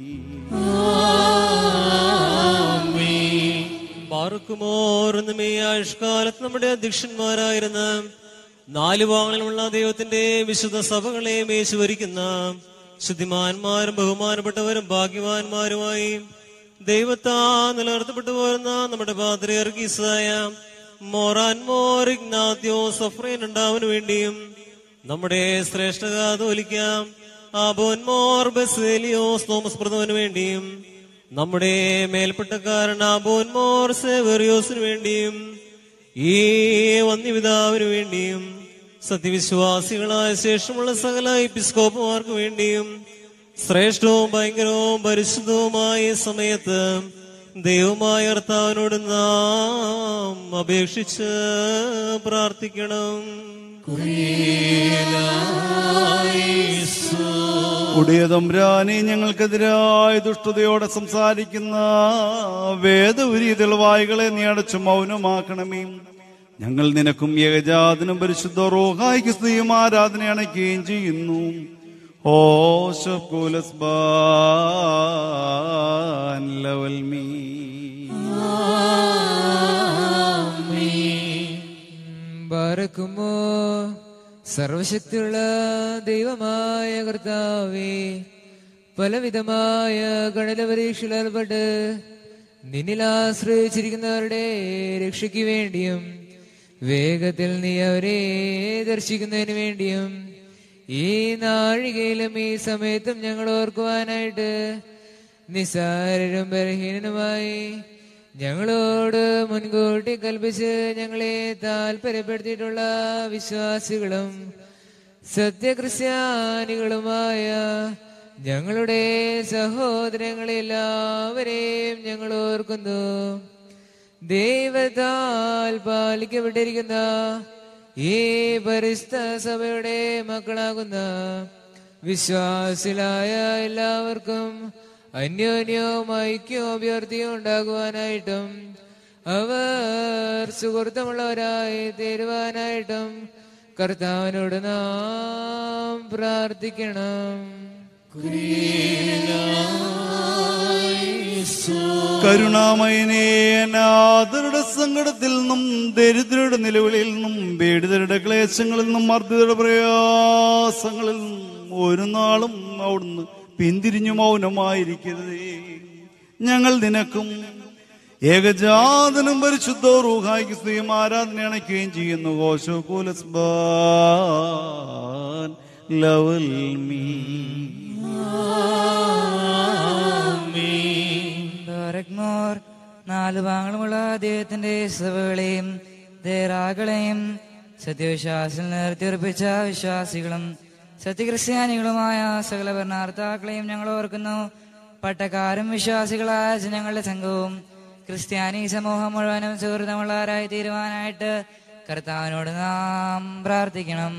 പാർക്കുമോർന്ന് ഈ ആയുഷ്കാലത്ത് നമ്മുടെ അധ്യക്ഷന്മാരായിരുന്ന നാല് ഭാഗങ്ങളിലുള്ള ദൈവത്തിന്റെ വിശുദ്ധ സഭകളെ മേശുവരിക്കുന്ന ശുദ്ധിമാന്മാരും ബഹുമാനപ്പെട്ടവരും ഭാഗ്യവാന്മാരുമായി ദൈവത്താ നിലനിർത്തപ്പെട്ടു പോരുന്ന നമ്മുടെ പാത്രിയർഗീസായ മോറാൻ മോർ ഇഗ്നാത്യോ സഫ്രൈൻ ഉണ്ടാവന് വേണ്ടിയും നമ്മുടെ ശ്രേഷ്ഠ കാതോലിക്കാം ആബോൻ മോർ ബസേലിയോസ് തോമസ് പ്രഥമന് വേണ്ടിയും നമ്മുടെ മേൽപ്പെട്ടക്കാരൻ ആബോൻ മോർ സേവറിയോസിന് വേണ്ടിയും ഈ വന്യപിതാവിന് വേണ്ടിയും സത്യവിശ്വാസികളായ ശേഷമുള്ള സകല എപ്പിസ്കോപ്പുമാർക്ക് വേണ്ടിയും ശ്രേഷ്ഠവും ഭയങ്കരവും പരിശുദ്ധവുമായ ഈ സമയത്ത് ദൈവമായ കർത്താവിനോട് നാം അപേക്ഷിച്ച് പ്രാർത്ഥിക്കണം ഉടയതമ്പ്രാനെ ഞങ്ങൾക്കെതിരായ ദുഷ്ടതയോടെ സംസാരിക്കുന്ന വേദപുരി തെളിവായികളെ നീ അടച്ചു മൗനമാക്കണമേ ഞങ്ങൾ നിനക്കും ഏകജാതനും പരിശുദ്ധ റോഹായിക്ക് സ്ത്രീയും ആരാധന അണയ്ക്കുകയും ചെയ്യുന്നു ഓ ശക്കുലസ്ബാൻ ലവൽ മീ ബാരക്കുമോ സർവശക്തിയുള്ള ദൈവമായ കർത്താവേ പലവിധമായ ഗണിത പരീക്ഷയിലേർപ്പെട്ട് നിന്നിൽ ആശ്രയിച്ചിരിക്കുന്നവരുടെ രക്ഷയ്ക്ക് വേണ്ടിയും വേഗത്തിൽ നീ അവരെ ദർശിക്കുന്നതിന് വേണ്ടിയും ഈ നാഴികയിലും ഈ സമയത്തും ഞങ്ങൾ ഓർക്കുവാനായിട്ട് നിസ്സാരരും ബലഹീനനുമായി ഞങ്ങളോട് മുൻകൂട്ടി കൽപ്പിച്ച് ഞങ്ങളെ താല്പര്യപ്പെടുത്തിയിട്ടുള്ള വിശ്വാസികളും സത്യക്രിസ്ത്യാനികളുമായ ഞങ്ങളുടെ സഹോദരങ്ങളെല്ലാവരെയും ഞങ്ങൾ ഓർക്കുന്നു ദൈവത്താൽ പാലിക്കപ്പെട്ടിരിക്കുന്ന ഈ പരിസ്ഥ സഭയുടെ മക്കളാകുന്ന വിശ്വാസിലായ എല്ലാവർക്കും അന്യോന്യവും ഐക്യവും അഭ്യർത്ഥിയും ഉണ്ടാകുവാനായിട്ടും അവർ സുഹൃത്തമുള്ളവരായി തീരുവാനായിട്ടും കർത്താവിനോട് നാം പ്രാർത്ഥിക്കണം കരുണാമയനേ അനാഥരുടെ സങ്കടത്തിൽ നിന്നും ദരിദ്രരുടെ നിലവിളിയിൽ നിന്നും പീഡിതരുടെ ക്ലേശങ്ങളിൽ നിന്നും മർദ്ദിതരുടെ പ്രയാസങ്ങളിൽ നിന്നും ഒരു നാളും അവിടുന്ന് പിന്തിരിഞ്ഞു മൗനമായിരിക്കരുതേ ഞങ്ങൾ നിനക്കും ഏകജാതനും പരിശുദ്ധ റൂഹായിക്ക് സ്ത്രീയും ആരാധന അണയ്ക്കുകയും ചെയ്യുന്നു കോശോ കൂലസ്ബാൻ ലവൽ മീ ബാരക്മോർ നാല് ഭാഗങ്ങളുമുള്ള ദൈവത്തിന്റെ സഭകളെയും ദേറാകളെയും സത്യവിശ്വാസിൽ നിർത്തിയുറപ്പിച്ച വിശ്വാസികളും സത്യക്രിസ്ത്യാനികളുമായ സകല ഭരണാർത്ഥാക്കളെയും ഞങ്ങൾ ഓർക്കുന്നു പട്ടക്കാരും വിശ്വാസികളായ ജനങ്ങളുടെ സംഘവും ക്രിസ്ത്യാനി സമൂഹം മുഴുവനും സുഹൃതമുള്ളവരായി തീരുവാനായിട്ട് കർത്താവിനോട് നാം പ്രാർത്ഥിക്കണം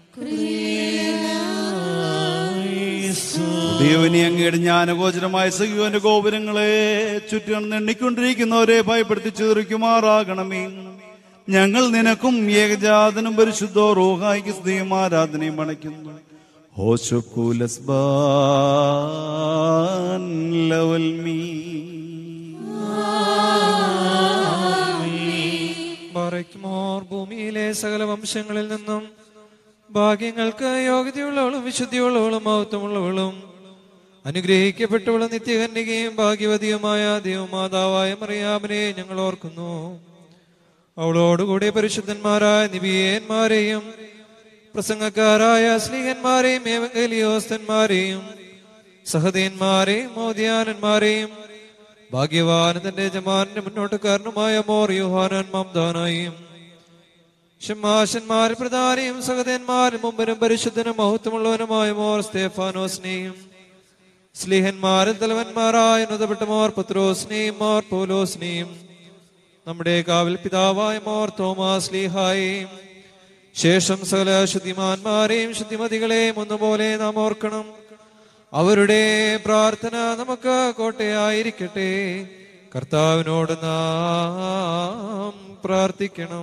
ദൈവനി അങ്ങയുടെ ജ്ഞാനഗോചരമായ സഖ്യോന്റെ ഗോപുരങ്ങളെ ചുറ്റും എണ്ണിക്കൊണ്ടിരിക്കുന്നവരെ ഭയപ്പെടുത്തി ചേറിക്കുമാറാകണമേ ഞങ്ങൾ നിനക്കും ഏകജാതനും പരിശുദ്ധോ റോഹായിക്ക് സ്ത്രീയും ആരാധനയും അണയ്ക്കുന്നു ഹോശക്കൂലസ്ബാൻ ലവൽ മീ മറയ്ക്കുമോർ ഭൂമിയിലെ സകല വംശങ്ങളിൽ നിന്നും ഭാഗ്യങ്ങൾക്ക് യോഗ്യതയുള്ളവളും വിശുദ്ധിയുള്ളവളും മഹത്വമുള്ളവളും അനുഗ്രഹിക്കപ്പെട്ടവളും നിത്യകന്യകയും ഭാഗ്യവതിയുമായ ദൈവമാതാവായ മറിയാമനെ ഞങ്ങൾ ഓർക്കുന്നു അവളോടുകൂടി പരിശുദ്ധന്മാരായ നിബിയേന്മാരെയും പ്രസംഗക്കാരായ സ്ലീഹന്മാരെയും ഏവങ്കലിയോസ്തന്മാരെയും സഹദേന്മാരെയും മോദ്യാനന്മാരെയും ഭാഗ്യവാൻ തന്റെ യജമാനന്റെ മുന്നോട്ടുകാരനുമായ മോർ യുഹാനൻ മംദാനായും ഷമാശന്മാർ പ്രധാനിയും സഹദേന്മാരും മുമ്പനും പരിശുദ്ധനും മഹത്വമുള്ളവനുമായ മോർ സ്തേഫാനോസിനെയും സ്ലീഹന്മാരിൽ തലവന്മാരായ ഉന്നതപ്പെട്ട മോർ പത്രോസിനെയും മോർ പോലോസിനെയും നമ്മുടെ കാവൽ പിതാവായ മോർ തോമാസ് ലീഹായെയും ശേഷം സകല ശുദ്ധിമാന്മാരെയും ശുദ്ധിമതികളെയും ഒന്നുപോലെ നാം ഓർക്കണം അവരുടെ പ്രാർത്ഥന നമുക്ക് കോട്ടയായിരിക്കട്ടെ കർത്താവിനോട് നാം പ്രാർത്ഥിക്കണം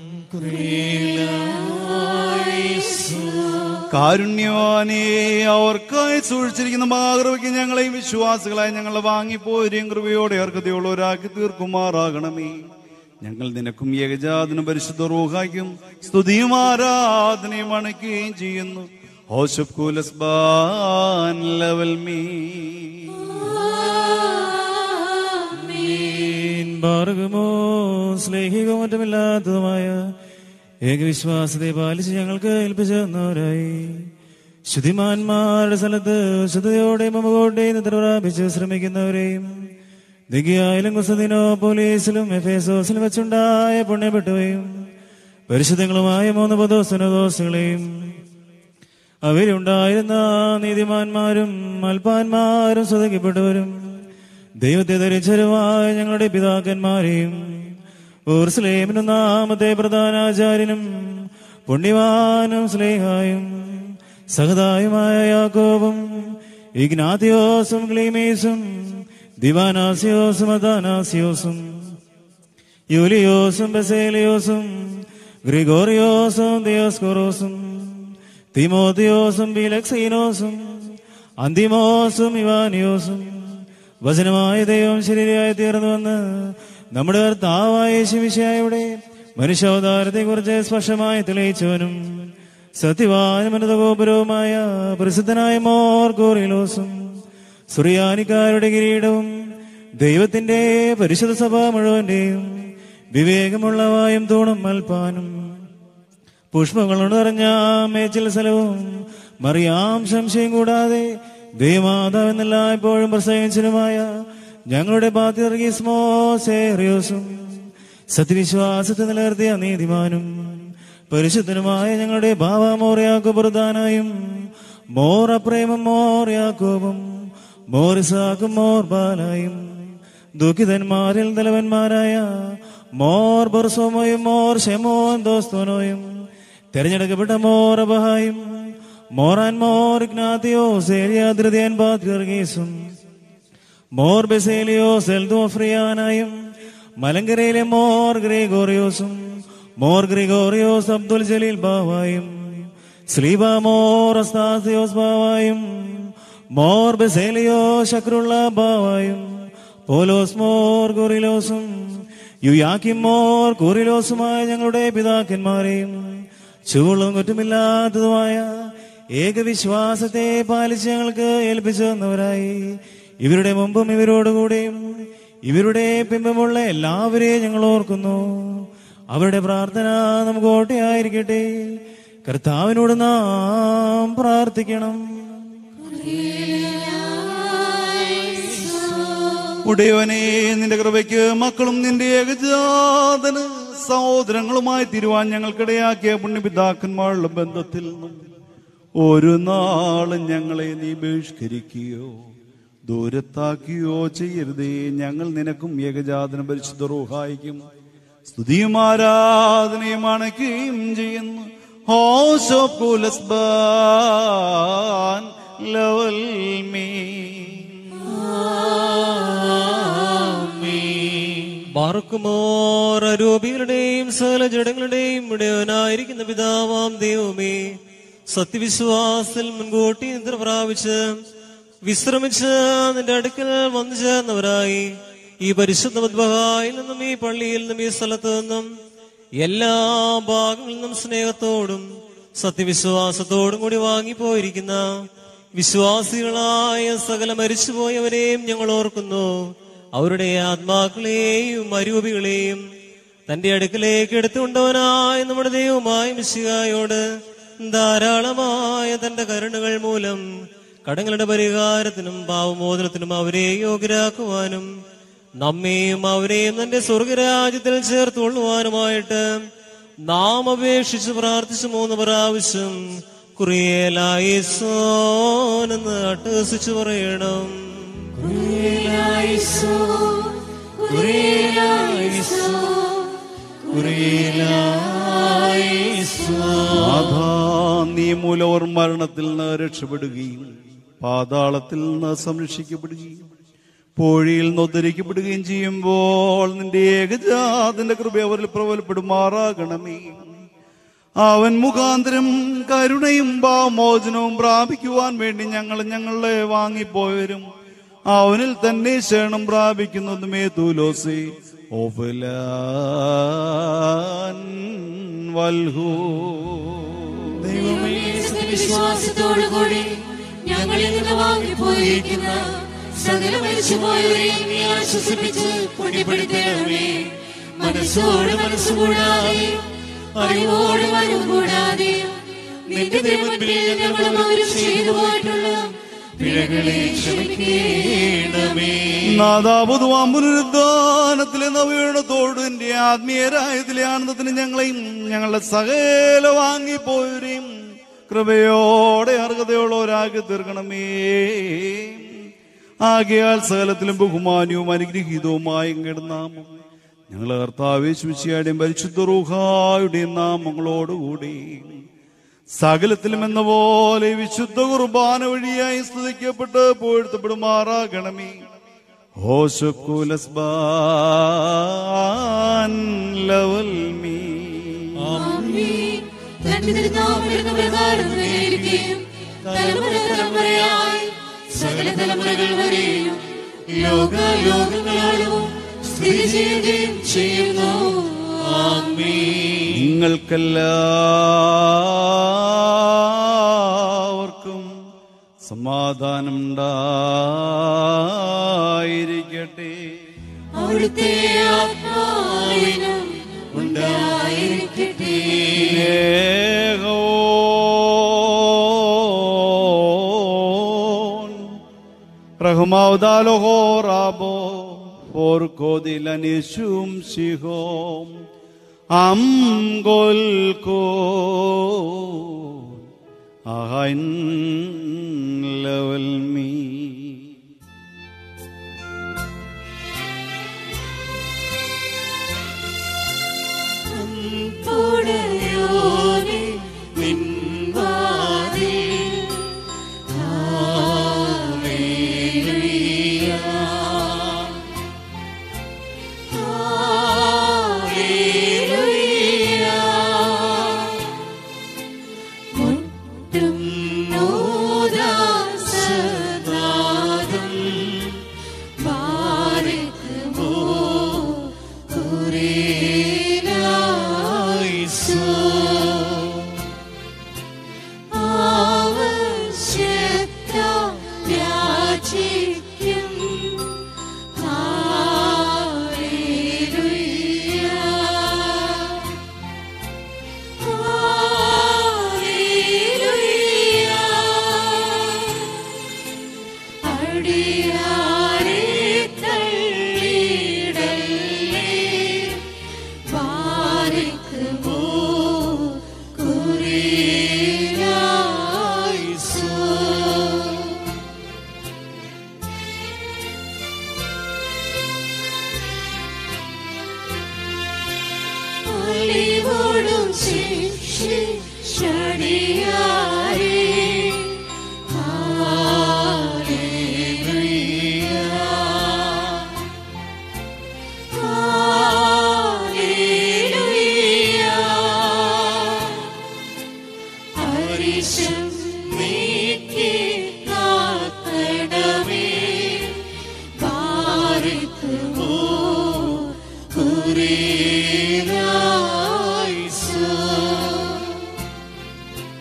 കാരുണ്യവാനേ അവർക്കായി സൂക്ഷിച്ചിരിക്കുന്ന മാകൃവയ്ക്ക് ഞങ്ങളെയും വിശ്വാസികളായി ഞങ്ങളെ വാങ്ങിപ്പോരുകയും കൃപയോടെ അർഹതയുള്ളവരാക്കി തീർക്കുമാറാകണമേ ഞങ്ങൾ നിനക്കും ഏകജാതനും പരിശുദ്ധ റൂഹായ്ക്കും സ്തുതിയും ആരാധനയും അണയ്ക്കുകയും ചെയ്യുന്നു ഹോഷഫ് കൂലസ്ബാൻ ലെവൽ മീ ഭാർഗമോ സ്നേഹികവും മറ്റുമില്ലാത്തതുമായ ഏകവിശ്വാസത്തെ പാലിച്ച് ഞങ്ങൾക്ക് ഏൽപ്പിച്ചു തന്നവരായി ശുദ്ധിമാന്മാരുടെ സ്ഥലത്ത് ശുദ്ധതയോടെ മമകോട്ടെ നിദ്ര പ്രാപിച്ച് ശ്രമിക്കുന്നവരെയും ദിഗിയായാലും കുസദിനോ പോലീസിലും എഫേസോസിലും വെച്ചുണ്ടായ പുണ്യപ്പെട്ടുകയും പരിശുദ്ധങ്ങളുമായ മൂന്ന് പദോസനദോസുകളെയും അവരുണ്ടായിരുന്ന നീതിമാന്മാരും അൽപാന്മാരും സ്വതക്കപ്പെട്ടവരും ദൈവത്തെ ധരിച്ചരുമായ ഞങ്ങളുടെ പിതാക്കന്മാരെയും ഊർസ്ലേമിനും നാമത്തെ പ്രധാനാചാര്യനും പുണ്യവാനും സ്ലേഹായും സഹതായുമായ യാക്കോബും ഇഗ്നാത്തിയോസും ക്ലീമീസും ദിവാനാസിയോസും അദാനാസിയോസും യൂലിയോസും ബസേലിയോസും ഗ്രിഗോറിയോസും ദിയോസ്കോറോസും തിമോത്തിയോസും ബിലക്സീനോസും അന്തിമോസും ഇവാനിയോസും വചനമായ ദൈവം ശരീരമായി തീർന്നുവെന്ന് നമ്മുടെ കർത്താവായ ശിവിശായുടെ മനുഷ്യാവതാരത്തെക്കുറിച്ച് സ്പഷ്ടമായി തെളിയിച്ചവനും സത്യവാനുമനതഗോപുരവുമായ പ്രസിദ്ധനായ മോർ ഗോറിലോസും സുറിയാനിക്കാരുടെ കിരീടവും ദൈവത്തിന്റെ പരിശുദ്ധ സഭ മുഴുവന്റെയും വിവേകമുള്ളവായും തൂണും മൽപ്പാനും പുഷ്പങ്ങളോട് നിറഞ്ഞ മേച്ചിൽ സ്ഥലവും മറിയാം സംശയം കൂടാതെ ദൈവമാതാവെന്നല്ല എപ്പോഴും പ്രസംഗിച്ചനുമായ ഞങ്ങളുടെ ബാധ്യർഗീസ്മോസേറിയോസും സത്യവിശ്വാസത്തെ നിലനിർത്തിയ നീതിമാനും പരിശുദ്ധനുമായ ഞങ്ങളുടെ ഭാവമോറിയാക്കോ പ്രധാനായും മോർ അപ്രേമം മോർ യാക്കോബും മോർ ഇസാക്കും മോർ ബാലായും ദുഃഖിതന്മാരിൽ തലവന്മാരായ മോർ ബർസോമോയും മോർ ഷെമോൻ ദോസ്തോനോയും തെരഞ്ഞെടുക്കപ്പെട്ട മോർ അബഹായും മോറാൻ മോർ ഇഗ്നാത്തിയോ സേലിയാദ്രതയൻ ബാദ്ഗർഗീസും മോർ ബെസേലിയോ സെൽദോഫ്രിയാനായും മലങ്കരയിലെ മോർ ഗ്രേഗോറിയോസും മോർ ഗ്രിഗോറിയോസ് അബ്ദുൽ ജലീൽ ബാവായും സ്ലീബ മോർ അസ്താസിയോസ് ബാവായും മോർ ബെസേലിയോ ശക്രുള്ള ബാവായും പോലോസ് മോർ ഗോറിലോസും യുയാക്കിം മോർ കൂറിലോസുമായ ഞങ്ങളുടെ പിതാക്കന്മാരെയും ചൂളും കുറ്റമില്ലാത്തതുമായ ഏകവിശ്വാസത്തെ പാലിച്ച് ഞങ്ങൾക്ക് ഏൽപ്പിച്ചു തന്നവരായി ഇവരുടെ മുമ്പും ഇവരോടുകൂടെയും ഇവരുടെ പിമ്പമുള്ള എല്ലാവരെയും ഞങ്ങൾ ഓർക്കുന്നു അവരുടെ പ്രാർത്ഥന നമുക്ക് ഓട്ടയായിരിക്കട്ടെ കർത്താവിനോട് നാം പ്രാർത്ഥിക്കണം ഉടയവനെ നിന്റെ കൃപയ്ക്ക് മക്കളും നിന്റെ ഏകജാതന് സഹോദരങ്ങളുമായി തിരുവാൻ ഞങ്ങൾക്കിടയാക്കിയ പുണ്യപിതാക്കന്മാരുടെ ബന്ധത്തിൽ നിന്നും ഒരു നാളും ഞങ്ങളെ നീ ബഹിഷ്കരിക്കുകയോ ദൂരത്താക്കുകയോ ചെയ്യരുതേ ഞങ്ങൾ നിനക്കും ഏകജാതന പരിശുദ്ധ റൂഹായിക്കും സ്തുതിയും ആരാധനയും അണയ്ക്കുകയും ചെയ്യുന്നു ഹോസ് ഓഫ് കൂലസ്ബാൻ ലവൽ മീ മാർക്കുമോർ അരൂപികളുടെയും സകല ജഡങ്ങളുടെയും ഇടയവനായിരിക്കുന്ന പിതാവാം ദൈവമേ സത്യവിശ്വാസത്തിൽ മുൻകൂട്ടി നിദ്ര പ്രാപിച്ച് വിശ്രമിച്ച് നിന്റെ അടുക്കൽ വന്നു ചേർന്നവരായി ഈ പരിശുദ്ധ മദ്ബഹായിൽ നിന്നും ഈ പള്ളിയിൽ നിന്നും ഈ സ്ഥലത്ത് നിന്നും എല്ലാ ഭാഗങ്ങളിൽ നിന്നും സ്നേഹത്തോടും സത്യവിശ്വാസത്തോടും കൂടി വാങ്ങിപ്പോയിരിക്കുന്ന വിശ്വാസികളായ സകല മരിച്ചുപോയവരെയും ഞങ്ങൾ ഓർക്കുന്നു അവരുടെ ആത്മാക്കളെയും അരൂപികളെയും തന്റെ അടുക്കലേക്ക് എടുത്തുകൊണ്ടവനായ നമ്മുടെ ദൈവമായ മിശികായോട് ധാരാളമായ തന്റെ കരുണകൾ മൂലം കടങ്ങളുടെ പരിഹാരത്തിനും പാവമോചനത്തിനും അവരെ യോഗ്യരാക്കുവാനും നമ്മെയും അവരെയും തന്റെ സ്വർഗരാജ്യത്തിൽ ചേർത്തുകൊള്ളുവാനുമായിട്ട് നാം അപേക്ഷിച്ച് പ്രാർത്ഥിച്ചു മൂന്ന് പ്രാവശ്യം കുറിയേലായി സോനെന്ന് അട്ടഹസിച്ചു പറയണം നാഥാ, നീ മൂലം അവർ മരണത്തിൽ നിന്ന് രക്ഷപ്പെടുകയും പാതാളത്തിൽ നിന്ന് സംരക്ഷിക്കപ്പെടുകയും പോഴിയിൽ നിന്ന് ഉദ്ധരിക്കപ്പെടുകയും ചെയ്യുമ്പോൾ നിന്റെ ഏകജാതിന്റെ കൃപ അവരിൽ പ്രബലപ്പെടുമാറാകണമേ അവൻ മുഖാന്തരം കരുണയും ഭാവമോചനവും പ്രാപിക്കുവാൻ വേണ്ടി ഞങ്ങൾ ഞങ്ങളെ വാങ്ങിപ്പോയവരും അവനിൽ തന്നെ ശരണം പ്രാപിക്കുന്നതുമേ തൂലോസേ ഓഫലാൻ വൽഹൂ ദൈവമേ വിശ്വാസത്തോടുകൂടി ഞങ്ങളിൽ നിന്ന് വാങ്ങിപ്പോയിരിക്കുന്ന സകല മരിച്ചുപോയവരെയും നീ ആശ്വസിപ്പിച്ച് പുണ്യപ്പെടുത്തണമേ മനസ്സോട് മനസ്സുകൂടാതെ അറിവോട് അറിവ് കൂടാതെ നിന്റെ തിരുമുൻപിൽ ഞങ്ങളും അവരും ചെയ്തു പോയിട്ടുള്ള പിഴകളെ ക്ഷമിക്കണമേ നാദാബുധുവാം പുനരുദ്ധാനത്തിലെ നവീണത്തോട് എന്റെ ആത്മീയരായതിലെ ആനന്ദത്തിന് ഞങ്ങളെയും ഞങ്ങളുടെ സകല വാങ്ങിപ്പോയവരെയും കൃപയോടെ അർഹതയുള്ളവരാക്കി തീർക്കണമേ ആകയാൽ സകലത്തിലും ബഹുമാന്യവും അനുഗ്രഹീതവുമായ അങ്ങയുടെ നാമം ഞങ്ങളെ കർത്താവേശുവിശിയാടെയും പരിശുദ്ധ റൂഹായുടെയും നാമങ്ങളോടുകൂടി സകലത്തിലും എന്ന പോലെ വിശുദ്ധ കുർബാന വഴിയായി സ്തുതിക്കപ്പെട്ട് പോഴ്ത്തപ്പെടുമാറാകണമേ ഹോശക്കുലസ്ബാൻ ലവൽ മീ ആമീൻ. തന്റെ തിരുനാമമെന്ന പ്രകാരം നേരിടുകയും തലമുറ തലമുറയായി സകല തലമുറകൾ വരെയും ലോകാലോകങ്ങളോടും സ്ഥിതി ചെയ്യുകയും ചെയ്യുന്നു ആമീൻ നിങ്ങൾക്കെല്ലാവർക്കും സമാധാനം ഉണ്ടായിരിക്കട്ടെ അവിടുത്തെ ആത്മാവിനും ഉണ്ടായിരിക്കട്ടെ റഹ്മാവദാലോ റാബോ ഓർക്കോതിലനിശും ശിഹോം അം ഗോൽക്കോ അഹൈൻ ലവൽ മീ പുടയോനെ നിൻവാതിൽ ഹല്ലേലൂയ ഹല്ലേലൂയ മുറ്റും നോദാസനാദം ബാരക്കുമോ കുരേലായിസോ ആവശ്യത്ത യാചിക്കും ഹല്ലേലൂയ അടിയാരെ തള്ളിടല്ലേ പാരിക്കുമോ കുറിയായിസോ അലിവോടും ശിക്ഷണിയാരേ ഹരിശം നീക്കി കാക്കണമേ പാരിക്കുമോ കുറിയായിസോ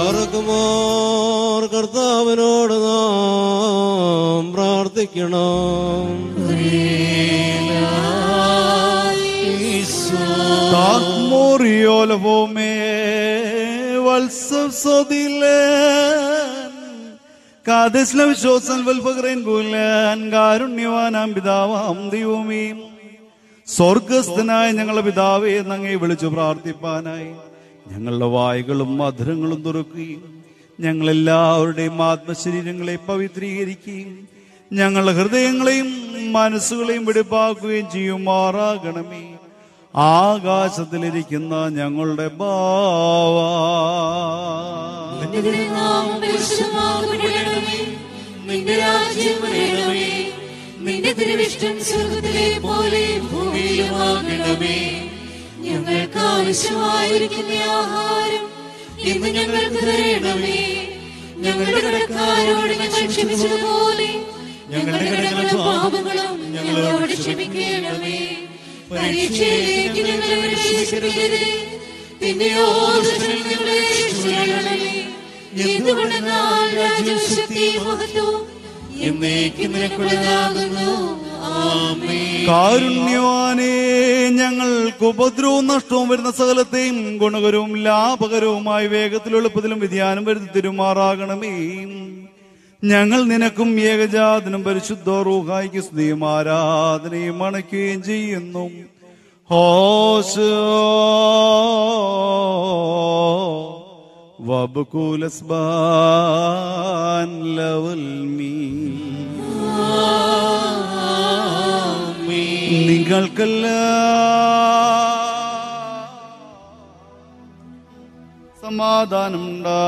പാറക്കുമോർ കർത്താവിനോട് നാം പ്രാർത്ഥിക്കണം താത്മോറിയോലഭൂമേ വത്സവ സോതിലേൻ കാതസ്ല വിശ്വാസം വൽപകരൻ കൂലാൻ കാരുണ്യവാനാം പിതാവാം ദൈവമേ സ്വർഗസ്ഥനായ ഞങ്ങളുടെ പിതാവേ എന്നങ്ങേ വിളിച്ചു പ്രാർത്ഥിപ്പാനായി ഞങ്ങളുടെ വായുകളും മധുരങ്ങളും തുറക്കുകയും ഞങ്ങളെല്ലാവരുടെയും ആത്മശരീരങ്ങളെ പവിത്രീകരിക്കുകയും ഞങ്ങളുടെ ഹൃദയങ്ങളെയും മനസ്സുകളെയും വെടിപ്പാക്കുകയും ചെയ്യുമാറാകണമേ ആകാശത്തിലിരിക്കുന്ന ഞങ്ങളുടെ ബാവ നിന്റെ തിരുനാമം പരിശുദ്ധമാകപ്പെടണമേ. നിന്റെ രാജ്യം വരണമേ നിന്റെ തിരുവിഷ്ടം സ്വർഗത്തിലെ പോലെ ഭൂമിയിലുമാകണമേ ഞങ്ങൾക്ക് ആവശ്യമായിരിക്കുന്ന ആഹാരം ഇന്ന് ഞങ്ങൾക്ക് തരണമേ ഞങ്ങളുടെ കടക്കാരോട് ഞങ്ങൾ ക്ഷമിച്ചതുപോലെ ഞങ്ങളുടെ കടങ്ങളും പാപങ്ങളും ഞങ്ങളോട് ക്ഷമിക്കണമേ പരീക്ഷയിലേക്ക് ഞങ്ങളെ പ്രവേശിപ്പിക്കരുതേ പിന്നെയോ ദുഷ്ടനിൽ ഞങ്ങളെ രക്ഷിക്കണമേ എന്തുകൊണ്ടെന്നാൽ രാജ്യവും ശക്തിയും മഹത്വവും എന്നേക്കും നിനക്കുള്ളതാകുന്നു ആമേൻ കാരുണ്യവാനേ ഞങ്ങൾക്ക് ഉപദ്രവവും നഷ്ടവും വരുന്ന സകലത്തെയും ഗുണകരവും ലാഭകരവുമായി വേഗത്തിൽ എളുപ്പത്തിലും വ്യതിയാനം വരുത്തി തിരുമാറാകണമേ ഞങ്ങൾ നിനക്കും ഏകജാതനും പരിശുദ്ധ റൂഹായിക്ക് സ്തുതിയും ആരാധനയും അണയ്ക്കുകയും ചെയ്യുന്നു ഹോശോ വബുകൂലസ്ബാൻ ലവൽ മീ നിങ്ങൾക്കല്ല സമാധാനം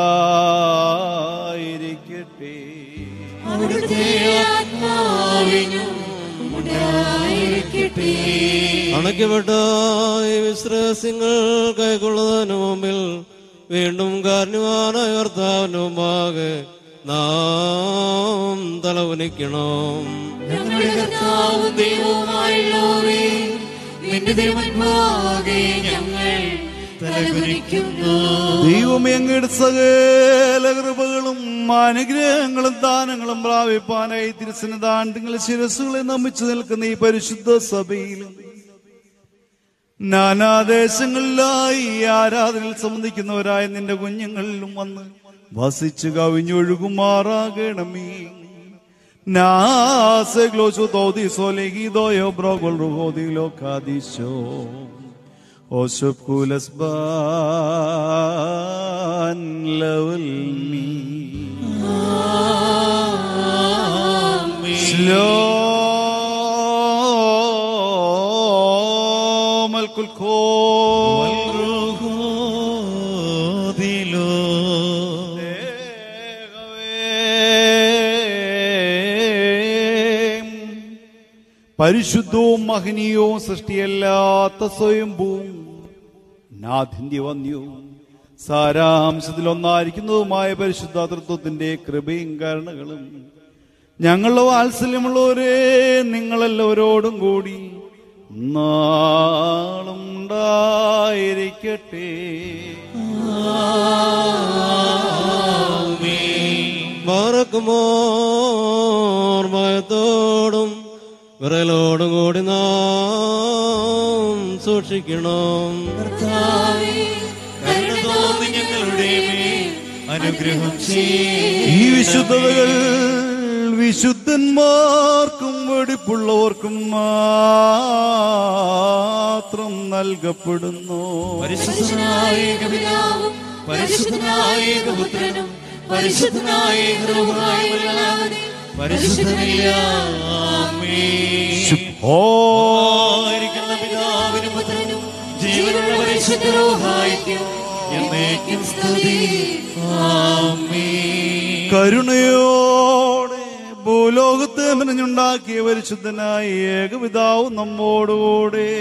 ഉണ്ടായിരിക്കട്ടെ അവിടുത്തെ ആത്മാവിനും ഉണ്ടായിരിക്കട്ടെ അണയ്ക്കപ്പെട്ട ഈ വിശ്വാസങ്ങൾ കൈക്കൊള്ളുന്നതിന് മുമ്പിൽ വീണ്ടും കാരണവാനായ കർത്താവിന് മുമ്പാകെ നാം തലവനിക്കണം ഞങ്ങളുടെ കർത്താവും ദൈവവുമായുള്ളവരേ നിന്റെ തിരുമുൻപാകെ ഞങ്ങൾ തലകുനിക്കുന്നു ദൈവമേ അങ്ങയുടെ സകല കൃപകളും അനുഗ്രഹങ്ങളും ദാനങ്ങളും പ്രാപിപ്പാനായി തിരുസന്നിധാനങ്ങളുടെ ശിരസുകളെ നമിച്ചു നിൽക്കുന്ന ഈ പരിശുദ്ധ സഭയിലും നാനാദേശങ്ങളിലായി ഈ ആരാധനയിൽ സംബന്ധിക്കുന്നവരായ നിന്റെ കുഞ്ഞുങ്ങളിലും വന്ന് വസിച്ചു കവിഞ്ഞൊഴുകുമാറാകണമേ നാസെ ഗ്ലോശു തോതിസോ ലഗീതോയോ ബ്രോഗോൾ റുഹോദിലോ കാദിശോ ഓശുബ് കുലസ്ബാൻ ലവൽ മീ سلام الكل പരിശുദ്ധവും മഹനീയവും സൃഷ്ടിയല്ലാത്ത സ്വയംഭൂവും നാഥിന്റെ വന്യവും സാരാംശത്തിൽ ഒന്നായിരിക്കുന്നതുമായ പരിശുദ്ധാതൃത്വത്തിന്റെ കൃപയും കാരണങ്ങളും ഞങ്ങളുടെ വാത്സല്യമുള്ളവരെ നിങ്ങളെല്ലാവരോടും കൂടി നാളും ഉണ്ടായിരിക്കട്ടെ മറക്കുമോർ ഭയത്തോടും വിറലോടും കൂടി നാം സൂക്ഷിക്കണം കർത്താവേ, കരുണ തോന്നി ഞങ്ങളുടെ മേൽ അനുഗ്രഹം ചെയ്യ്. ഈ വിശുദ്ധതകൾ വിശുദ്ധന്മാർക്കും വെടിപ്പുള്ളവർക്കും മാത്രം നൽകപ്പെടുന്നു പരിശുദ്ധനായ ഏകപിതാവും പരിശുദ്ധനായ ഏകപുത്രനും പരിശുദ്ധനായ ഏകരൂപമായവരല്ലാതെ പരിശുദ്ധനില്ല ആമേൻ. ഓരിക്കുന്ന പിതാവിനും പുത്രനും ജീവനുള്ള പരിശുദ്ധ റൂഹായിക്കും എന്നേക്കും സ്തുതി ആമേൻ. കരുണയോടെ ഭൂലോകത്തെ മെനഞ്ഞുണ്ടാക്കിയ പരിശുദ്ധനായ ഏകപിതാവ് നമ്മോടുകൂടെ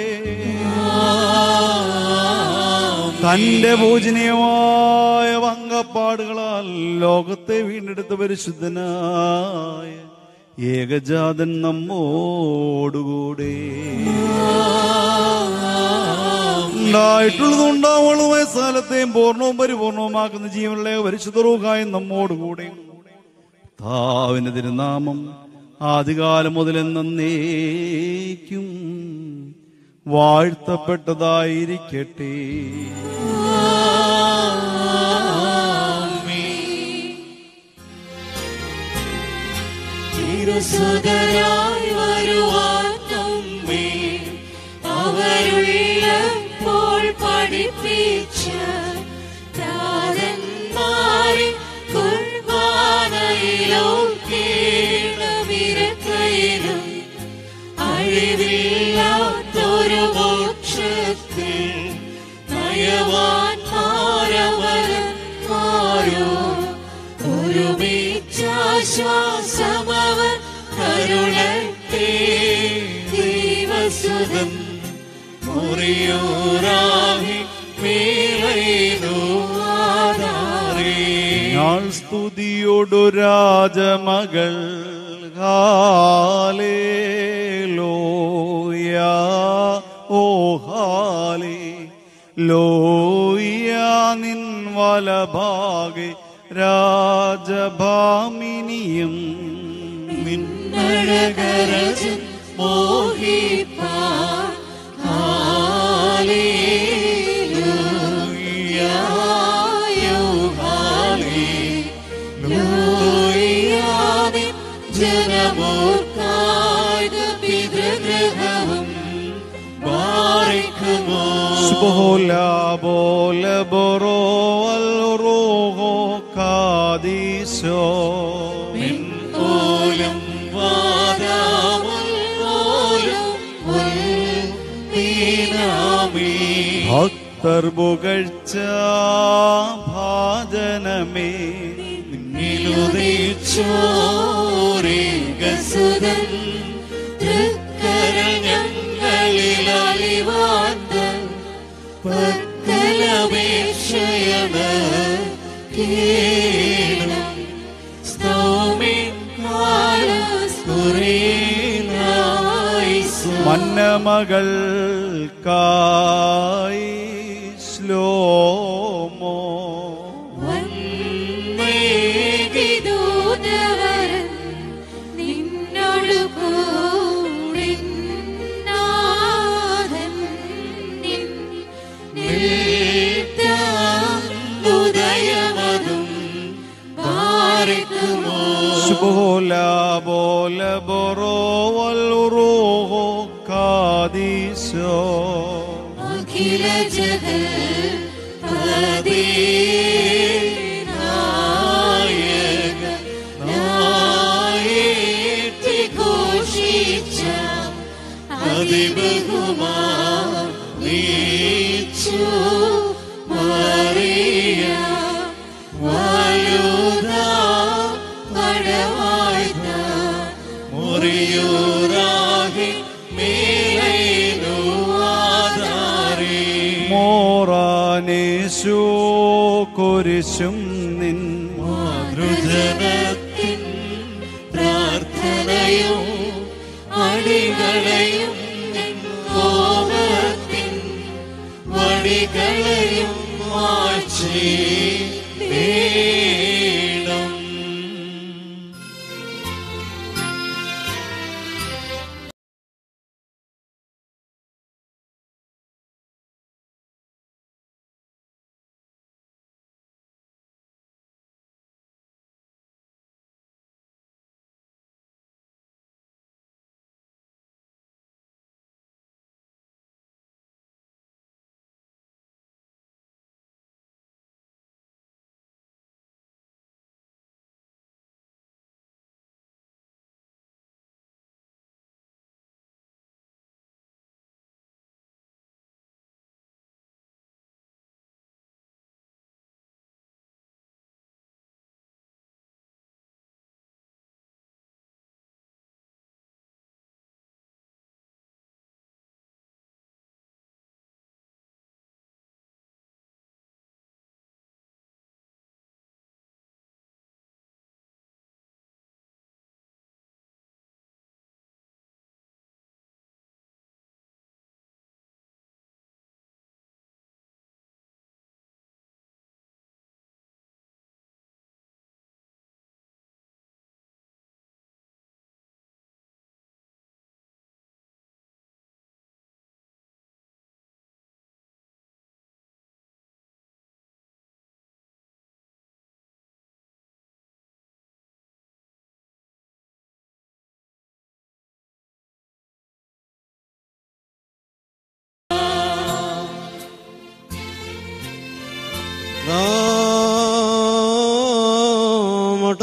തന്റെ പൂജനീയമായ വങ്കപ്പാടുകളാൽ ലോകത്തെ വീണ്ടെടുത്ത പരിശുദ്ധനായ ഏകജാതൻ നമ്മോടുകൂടെ ഉണ്ടായിട്ടുള്ളതും ഉണ്ടാവുള്ളതുമായ സ്ഥലത്തെയും പൂർണ്ണവും പരിപൂർണവുമാക്കുന്ന ജീവനുള്ള പരിശുദ്ധ റൂഹായി നമ്മോടുകൂടെ താവിന്റെ തിരുനാമം ആദ്യകാലം മുതൽ എന്നേക്കും വാഴ്ത്തപ്പെട്ടതായിരിക്കട്ടെ തിരുസുതരായി വരുവാൻ നമ്മെ അവരുള്ളപ്പോൾ പഠിപ്പിച്ച പ്രാതന്മാരെ കുർബാനയിലോ കേണമിരക്കയിലും അഴിവില്ലാത്തൊരു മോക്ഷത്തിൽ നയവാന്മാരവരന്മാരോ ഒരുമിച്ചാശ്വാസമവർ കരുളട്ടെ ദൈവസുതൻ മുറിയൂറാഹി മേലൈനോ ആധാരേ ഞാൾ സ്തുതിയോടു രാജമകൾ ഹാലേലോയ ഓ ഹാലേ ലോയ നിൻ വലഭാഗെ രാജഭാമിനിയും നിൻ നരകരജൻ മോഹിപ്പാൻ ഹാലേലൂയായോ ഹാലേലൂയാവിൻ ജനമോർക്കായത് പിതൃഗൃഹവും ബാറിക്കുമോ Bola bola boro al roho kadiso പോലും വാദാമുൽ പോലും ഉൽപ്പീനാമേ ഭക്തർ പുകഴ്ച ഭാജനമേ നിലുദിച്ചോരേകസുതൻ തൃക്കര ഞങ്ങളിൽ അലിവാന്തൻ പക്കലപേക്ഷയണ് കേണം സ്തോമിക്കാലസ്കുറേനായിസു മന്നമകൾക്കായി ശ്ലോമോ വന്നേകിദൂതവരൻ നിന്നോടു കൂടി നാഥൻ നിൻ നിൽക്കാം ഉദയമതും പാറിക്കുമോ Bola bola boro al roho kadiso അഖില ജഗൽ നായക നായേറ്റി ഘോഷിച്ച അതിബഹുമാ നീച്ചു മറിയ വലുത പടവായ്ത മുറിയൂറാകി മേലൈനു ആധാരേ മോറാനേശോ കുരിശും നിൻ മാതൃജനത്തിൻ പ്രാർത്ഥനയും അടികളെയും നിൻ കോപത്തിൻ വടികളെയും മാറ്റി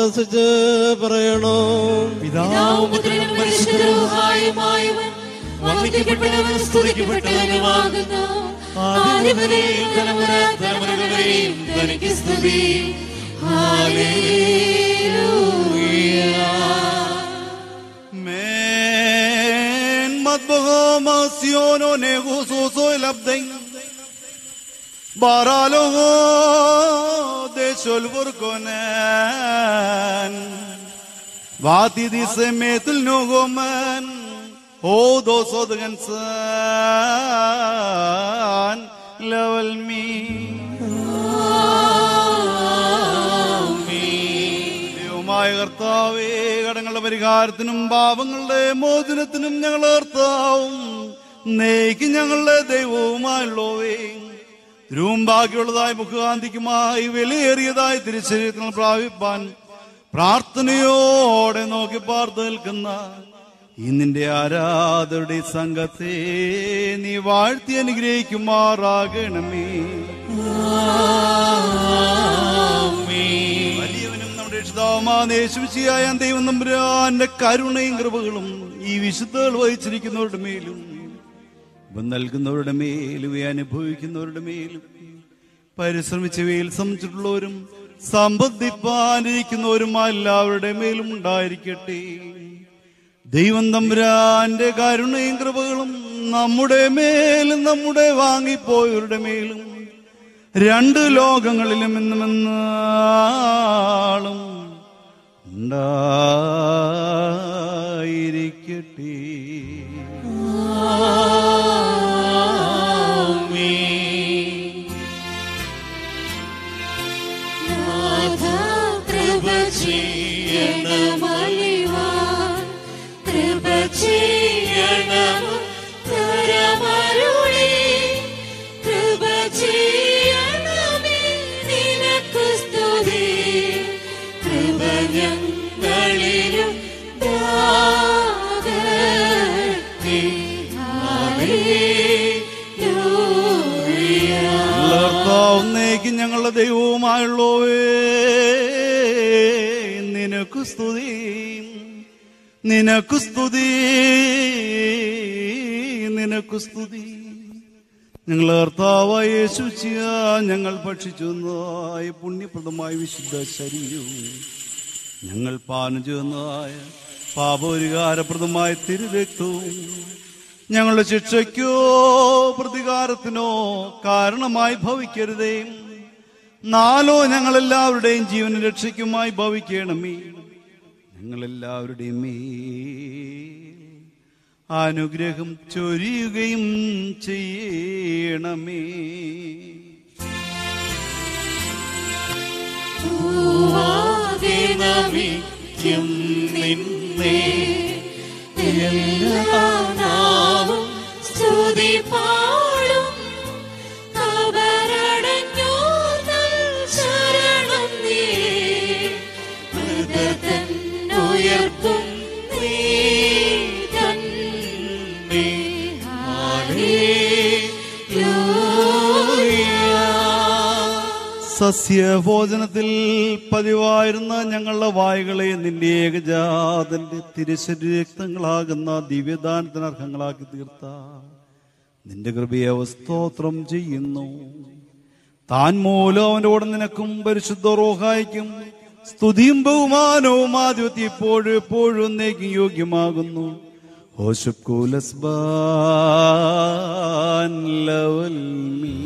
ഉല്ലസിച്ച് പറയണോ പിതാവും പുത്രനും പരിശുദ്ധരുമായുമായവൻ വന്ദിക്കപ്പെട്ടവൻ സ്തുതിക്കപ്പെട്ടവനുമാകുന്നു ആദ്യം മുതൽ തലമുറ തലമുറകൾ വരെയും തനിക്ക് സ്തുതി Men matbogamasiono negusoso el abden. Baralogo de solburkonen. Vati dise metul nogomen. O dos odgansan. Level me. ദൈവമായ കർത്താവേ കടങ്ങളുടെ പരിഹാരത്തിനും പാപങ്ങളുടെ മോചനത്തിനും ഞങ്ങൾ കർത്താവും നേക്ക് ഞങ്ങളുടെ ദൈവവുമായുള്ളവേ തിരുവും ബാക്കിയുള്ളതായ മുഖകാന്തിക്കുമായി വിലയേറിയതായ തിരിച്ചറിയങ്ങൾ പ്രാപിപ്പാൻ പ്രാർത്ഥനയോടെ നോക്കി പാർത്തു നിൽക്കുന്ന ഈ നിന്റെ ആരാധരുടെ സംഘത്തെ നീ വാഴ്ത്തി അനുഗ്രഹിക്കുമാറാകണമേ വലിയവനും നമ്മുടെ രക്ഷിതാവുമാശുചിയായ ദൈവം നമ്പുരാന്റെ കരുണയും കൃപകളും ഈ വിശുദ്ധകൾ വഹിച്ചിരിക്കുന്നവരുടെ മേലും ഇവ നൽകുന്നവരുടെ മേലും ഇവ അനുഭവിക്കുന്നവരുടെ മേലും പരിശ്രമിച്ചവയിൽ സംബന്ധിച്ചിട്ടുള്ളവരും സമ്പദ്ധിപ്പാനിരിക്കുന്നവരുമായ എല്ലാവരുടെ മേലും ഉണ്ടായിരിക്കട്ടെ ദൈവം തമ്പുരാന്റെ കരുണയും കൃപകളും നമ്മുടെ മേലും നമ്മുടെ വാങ്ങിപ്പോയവരുടെ മേലും രണ്ട് ലോകങ്ങളിലും ഇന്നും എന്നാളും ഉണ്ടായിരിക്കട്ടെ കൃപ ചെയ്യണമലിവാൻ കൃപ ചെയ്യണം തരമരുളി കൃപ ചെയ്യണമേ നിനക്ക് സ്തുതി കൃപ ഞങ്ങളിലും ദാകട്ടെ. ഹല്ലേലൂയ. കർത്താവുന്നേക്ക് ഞങ്ങളുടെ ദൈവവുമായുള്ളവേ നിനക്കു സ്തുതി നിനക്കു സ്തുതി നിനക്കു സ്തുതി ഞങ്ങൾ കർത്താവായ യേശുച്ചിയ ഞങ്ങൾ ഭക്ഷിച്ചതായ പുണ്യപ്രദമായ വിശുദ്ധ ശരീരവും ഞങ്ങൾ പാനം ചെയ്യുന്നതായ പാപപരിഹാരപ്രദമായ തിരുരക്തവും ഞങ്ങളുടെ ശിക്ഷയ്ക്കോ പ്രതികാരത്തിനോ കാരണമായി ഭവിക്കരുതേ നാലോ ഞങ്ങളെല്ലാവരുടെയും ജീവന രക്ഷയ്ക്കുമായി ഭവിക്കണമേ ഞങ്ങളെല്ലാവരുടെയും മേൽ അനുഗ്രഹം ചൊരിയുകയും ചെയ്യണമേ പൂവാകെ നമിക്കും നിന്നെ എല്ലാ നാവും സ്തുതി പാടും കബറടഞ്ഞോർന്നൽ ശരണം നീ മൃതതൻ ഉയർപ്പും നീ തന്നെ ഹല്ലേലൂയ സസ്യഭോജനത്തിൽ പതിവായിരുന്ന ഞങ്ങളുടെ വായുകളെ നിന്റെ ഏകജാതന്റെ തിരുശരീരക്തങ്ങളാകുന്ന ദിവ്യദാനത്തിന് അർഹങ്ങളാക്കി തീർത്ത നിന്റെ കൃപയെ സ്തോത്രം ചെയ്യുന്നു താൻ മൂലം അവന്റെ കൂടെ നിനക്കും പരിശുദ്ധ റോഹായിക്കും സ്തുതിയും ബഹുമാനവും ആദ്യത്തെ ഇപ്പോഴും എപ്പോഴും എന്നേക്കും യോഗ്യമാകുന്നു ഹോശുക്കൂലസ്ബാൻ ലവൽ മീ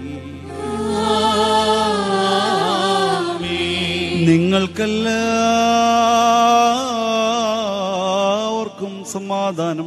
നിങ്ങൾക്കെല്ലാവർക്കും സമാധാനം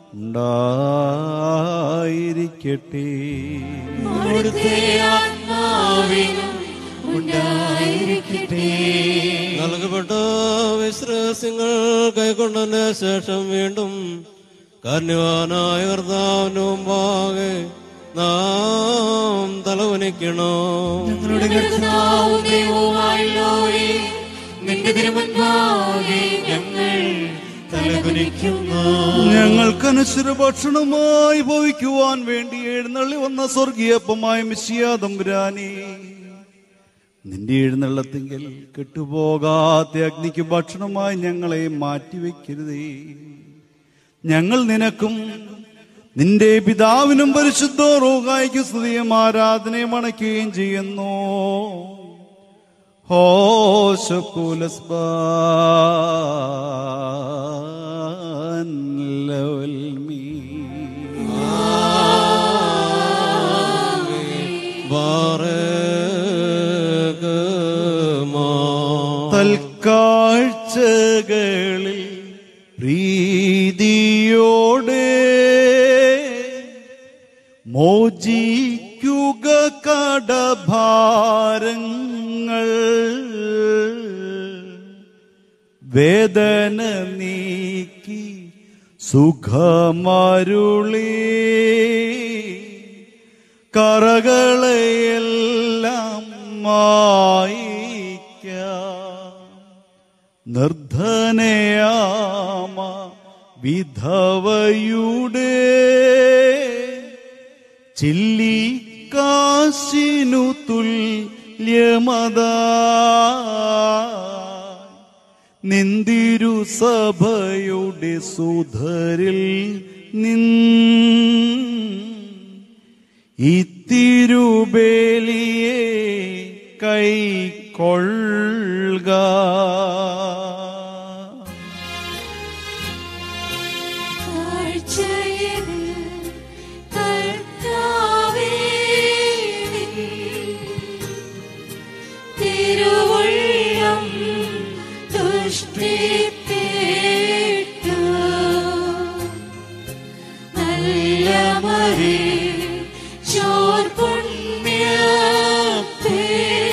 ഉണ്ടായിരിക്കട്ടെ അവിടുത്തെ ആത്മാവിനും ഉണ്ടായിരിക്കട്ടെ നൽകപ്പെട്ട വിശ്വാസങ്ങൾ കൈക്കൊണ്ടതിന് ശേഷം വീണ്ടും കാരണവാനായ കർത്താവിന് മുമ്പാകെ നാം തലവനിക്കണോ ഞങ്ങളുടെ കർത്താവും ദൈവവുമായുള്ളവരേ, നിന്റെ തിരുമുൻപാകെ ഞങ്ങൾ തലകുനിക്കുന്നു ഞങ്ങൾക്കനുസര ഭക്ഷണമായി ഭവിക്കുവാൻ വേണ്ടി എഴുന്നള്ളി വന്ന സ്വർഗീയപ്പമായ മിശിയാതമ്പുരാനെ നിന്റെ എഴുന്നള്ളത്തിങ്കൽ കെട്ടുപോകാത്ത അഗ്നിക്ക് ഭക്ഷണമായി ഞങ്ങളെ മാറ്റിവെക്കരുതേ ഞങ്ങൾ നിനക്കും നിന്റെ പിതാവിനും പരിശുദ്ധ റോഹായിക്ക് സ്തുതിയും ആരാധനയും അണയ്ക്കുകയും ചെയ്യുന്നു ഹോശക്കുലസ്ബാൻ ലവൽ മീ തൽക്കാഴ്ചകളിൽ പ്രീതിയോടെ മോചിക്കുക കടഭാരങ്ങൾ വേദന നീക്കി സുഖമരുളി കറകളെയെല്ലാം മായിക്കാം നിർധനയാമ വിധവയുടെ ചില്ലിക്കാശിനു തുല്യമത നിന്തിരു സഭയുടെ സുധരിൽ നിൻ ഇത്തിരുബേലിയെ കൈക്കൊള്ളുക കാഴ്ചയിൽ കർത്താവേ നിൻ തിരുവുള്ളം തുഷ്ടിപ്പെട്ടു നല്ല മറി ചോർ പുണ്യത്തേ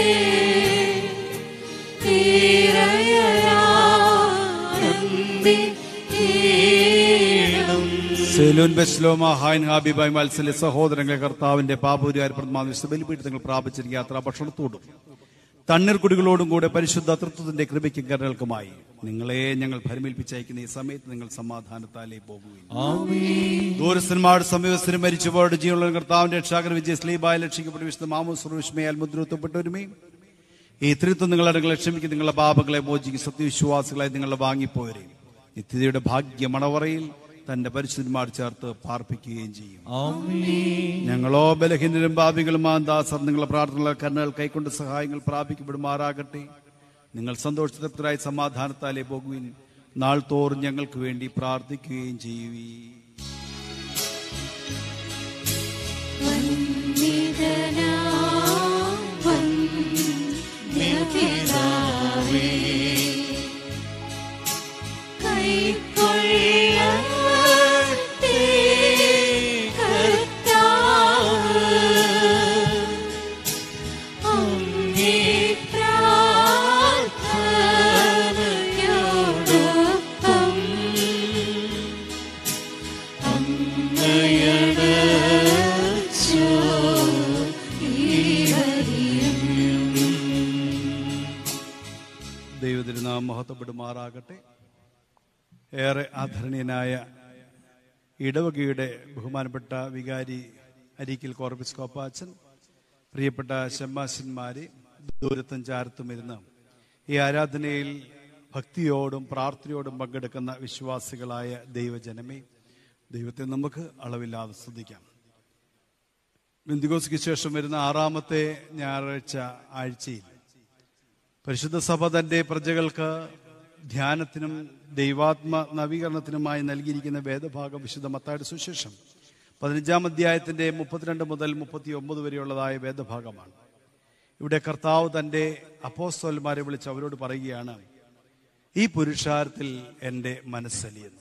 തീരയാനന്ദിക്കണം സെലൂൻ ബെസ്ലോമ ഹായൻ ഹാബിബായ് മത്സല സഹോദരങ്ങളെ കർത്താവിന്റെ പാപുരായ പ്രമാവിശ ബലിപീഠങ്ങൾ പ്രാപിച്ചിരിക്കുന്ന യാത്രാ ഭക്ഷണത്തോടും തണ്ണീർക്കുടികളോടും കൂടെ പരിശുദ്ധ തൃത്വത്തിന്റെ കൃപയ്ക്കും കരുണകൾക്കുമായി നിങ്ങളെ ഞങ്ങൾ ഭരമേൽപ്പിച്ചയക്കുന്ന ഈ സമയത്ത് നിങ്ങൾ സമാധാനത്താലേ പോകുകയും ദൂരസ്ഥന്മാരുടെ സമീപസ്ഥരും മരിച്ചുപോയുടെ ജീവനുള്ള കർത്താവിന്റെ രക്ഷാകര വിജയ സ്ലീബായ ലക്ഷിക്കപ്പെട്ട വിശുദ്ധ മാമോസ്വരൂഷ്മയാൽ മുദ്രത്വപ്പെട്ടവരുമേ ഈ ത്രിത്വം നിങ്ങളുടെ ക്ഷമിക്കും നിങ്ങളുടെ പാപങ്ങളെ മോചിക്കും സത്യവിശ്വാസികളായി നിങ്ങളെ വാങ്ങിപ്പോവരെയും നിത്യതയുടെ ഭാഗ്യ മണവറയിൽ തന്റെ പരിശുദ്ധന്മാർ ചേർത്ത് പാർപ്പിക്കുകയും ചെയ്യും ഞങ്ങളോ ബലഹീനരും ഭാവികളും ദാസർ നിങ്ങളുടെ പ്രാർത്ഥനകളെ കരുണകൾ കൈക്കൊണ്ട് സഹായങ്ങൾ പ്രാപിക്കപ്പെടുമാറാകട്ടെ നിങ്ങൾ സന്തോഷതൃപ്തരായി സമാധാനത്താലേ പോകുവിൻ നാൾ തോറും ഞങ്ങൾക്ക് വേണ്ടി പ്രാർത്ഥിക്കുകയും ചെയ്യുവീ ദൈവത്തിരുനാം മഹത്വപ്പെടുമാറാകട്ടെ ഏറെ ആദരണീയനായ ഇടവകയുടെ ബഹുമാനപ്പെട്ട വികാരി അരീക്കിൽ കോർബിസ് കോപ്പാച്ചൻ പ്രിയപ്പെട്ട ശമ്മാശന്മാരെ ദൂരത്തും ചാരത്തും ഇരുന്ന് ഈ ആരാധനയിൽ ഭക്തിയോടും പ്രാർത്ഥനയോടും പങ്കെടുക്കുന്ന വിശ്വാസികളായ ദൈവജനമേ ദൈവത്തെ നമുക്ക് അളവില്ലാതെ ശ്രദ്ധിക്കാം ബിന്ദുഗോസ്ക്ക് ശേഷം വരുന്ന ആറാമത്തെ ഞായറാഴ്ച ആഴ്ചയിൽ പരിശുദ്ധ സഭ തന്റെ പ്രജകൾക്ക് ധ്യാനത്തിനും ദൈവാത്മ നവീകരണത്തിനുമായി നൽകിയിരിക്കുന്ന വേദഭാഗം വിശുദ്ധ മത്തായുടെ സുശേഷം പതിനഞ്ചാം അധ്യായത്തിന്റെ മുപ്പത്തിരണ്ട് മുതൽ മുപ്പത്തി ഒമ്പത് വരെയുള്ളതായ വേദഭാഗമാണ് ഇവിടെ കർത്താവ് തന്റെ അപ്പോസ്തോന്മാരെ വിളിച്ച് അവരോട് പറയുകയാണ് ഈ പുരുഷാരത്തിൽ എൻ്റെ മനസ്സലിയെന്ന്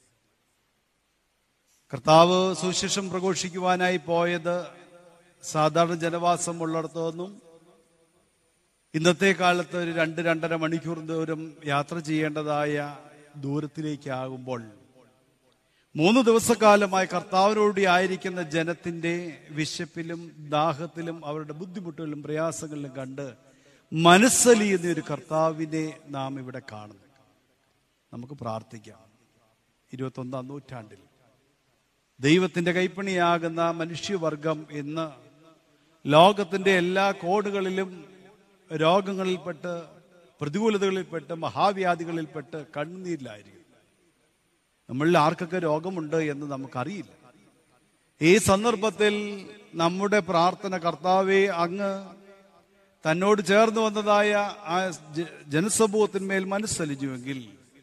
കർത്താവ് സുശേഷം പ്രഘോഷിക്കുവാനായി പോയത് സാധാരണ ജനവാസം ഉള്ളിടത്തു നിന്നും ഇന്നത്തെ കാലത്ത് ഒരു രണ്ട് രണ്ടര മണിക്കൂർ ദൂരം യാത്ര ചെയ്യേണ്ടതായ ദൂരത്തിലേക്കാകുമ്പോൾ മൂന്ന് ദിവസക്കാലമായി കർത്താവിനോടി ആയിരിക്കുന്ന ജനത്തിന്റെ വിശപ്പിലും ദാഹത്തിലും അവരുടെ ബുദ്ധിമുട്ടുകളിലും പ്രയാസങ്ങളിലും കണ്ട് മനസ്സലിയുന്ന ഒരു കർത്താവിനെ നാം ഇവിടെ കാണുന്നു നമുക്ക് പ്രാർത്ഥിക്കാം ഇരുപത്തൊന്നാം നൂറ്റാണ്ടിൽ ദൈവത്തിന്റെ കൈപ്പണിയാകുന്ന മനുഷ്യവർഗം ഇന്ന് ലോകത്തിന്റെ എല്ലാ കോണുകളിലും രോഗങ്ങളിൽപ്പെട്ട് പ്രതികൂലതകളിൽപ്പെട്ട് മഹാവ്യാധികളിൽപ്പെട്ട് കണ്ണുനീരിലായിരിക്കും നമ്മളിൽ ആർക്കൊക്കെ രോഗമുണ്ട് എന്ന് നമുക്കറിയില്ല ഈ സന്ദർഭത്തിൽ നമ്മുടെ പ്രാർത്ഥന കർത്താവെ അങ്ങ് തന്നോട് ചേർന്ന് വന്നതായ ആ ജ- ജനസമൂഹത്തിന്മേൽ മനസ്സലിഞ്ഞുവെങ്കിൽ